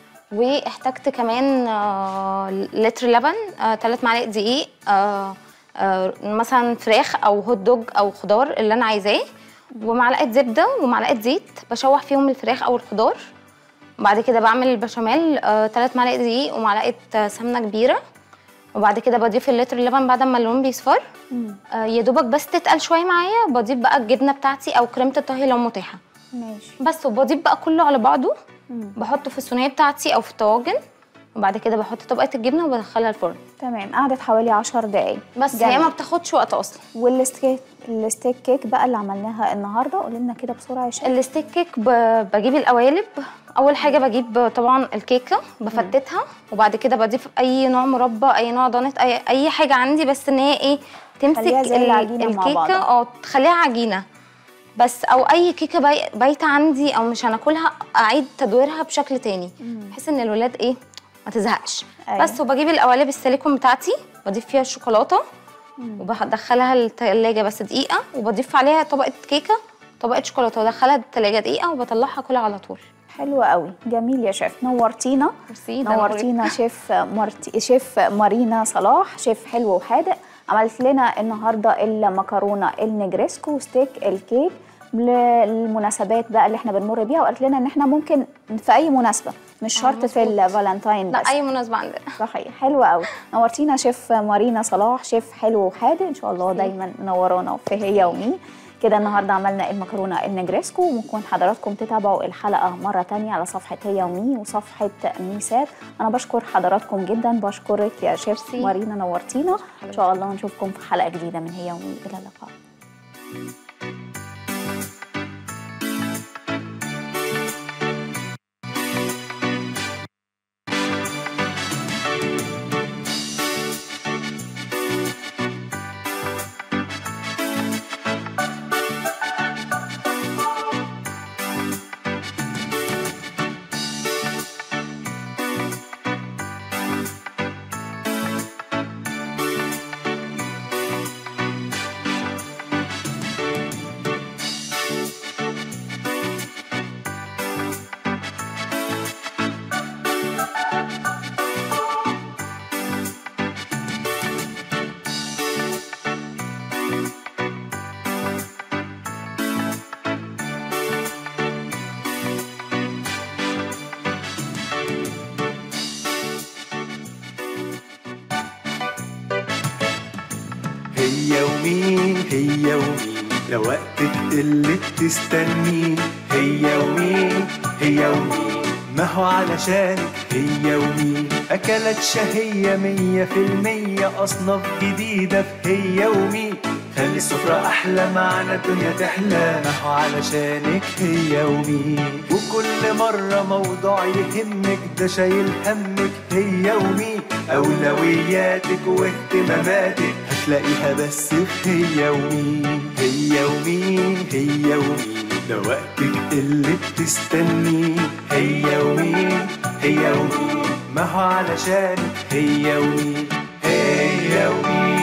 واحتجت كمان آه لتر لبن آه 3 معالق دقيق آه آه مثلا فراخ او هوت دوج او خضار اللي انا عايزاه ومعلقه زبده ومعلقه زيت بشوح فيهم الفراخ او الخضار وبعد كده بعمل البشاميل آه 3 معالق دقيق ومعلقه آه سمنه كبيره وبعد كده بضيف اللتر اللبن بعد ما اللون بيصفر آه يا دوبك بس تتقل شويه معايا بضيف بقى الجبنه بتاعتي او كريمه الطهي لو متاحه ماشي بس وبضيف بقى كله على بعضه بحطه في الصينيه بتاعتي او في الطواجن وبعد كده بحط طبقه الجبنه وبدخلها الفرن تمام قعدت حوالي 10 دقايق بس جميل. هي ما بتاخدش وقت اصلا والستيك الستيك كيك بقى اللي عملناها النهارده قولي لنا كده بسرعه يا شيف الستيك كيك ب- بجيب القوالب اول حاجه بجيب طبعا الكيكه بفتتها وبعد كده بضيف اي نوع مربى اي نوع دونت اي اي حاجه عندي بس ان هي ايه تمسك خليها زي ال- العجينة مع الكيكه بعضها. اه تخليها عجينه بس او اي كيكه باي- بايته عندي او مش هناكلها اعيد تدويرها بشكل تاني بحيث ان الولاد ايه ما تزهقش أيوة. بس وبجيب القوالب السيليكون بتاعتي بضيف فيها الشوكولاته وبدخلها التلاجة بس دقيقة وبضيف عليها طبقة كيكة طبقة شوكولاتة وادخلها التلاجة دقيقة وبطلعها كلها على طول حلو قوي جميل يا شيف نورتينا ميرسي، ده نورتينا شيف مرتي شيف مارينا صلاح شيف حلو وحادق عملت لنا النهارده المكرونه النجريسكو ستيك الكيك للمناسبات بقى اللي احنا بنمر بيها وقالت لنا ان احنا ممكن في اي مناسبه مش شرط في مظبوط. الفالنتاين لا بس أي مناسبة عندنا صحيح حلو قوي نورتينا شيف مارينا صلاح شيف حلو وحادق ان شاء الله دايما منورانا في هي ومين كده النهارده عملنا المكرونه النجريسكو وممكن حضراتكم تتابعوا الحلقه مره تانية على صفحه هي ومي وصفحه ميسات انا بشكر حضراتكم جدا بشكرك يا شيف ميرسي. مارينا نورتينا ان شاء الله نشوفكم في حلقه جديده من هي ومي الى اللقاء هي ومين هي ومين لو وقت اللي بتستنيه هي ومين هي ومين ما هو علشانك هي ومين أكلت شهية مية في المية أصناف جديدة في هي ومين خلي السفرة أحلى معنا الدنيا تحلى ما هو علشانك هي ومين وكل مرة موضوع يهمك ده شايل همك هي ومين أولوياتك واهتماماتك هتلاقيها بس في هي ومين هي ومين هي ومين ده وقتك اللي بتستنيه هي ومين هي ومين ما هو علشانك هي ومين هي ومين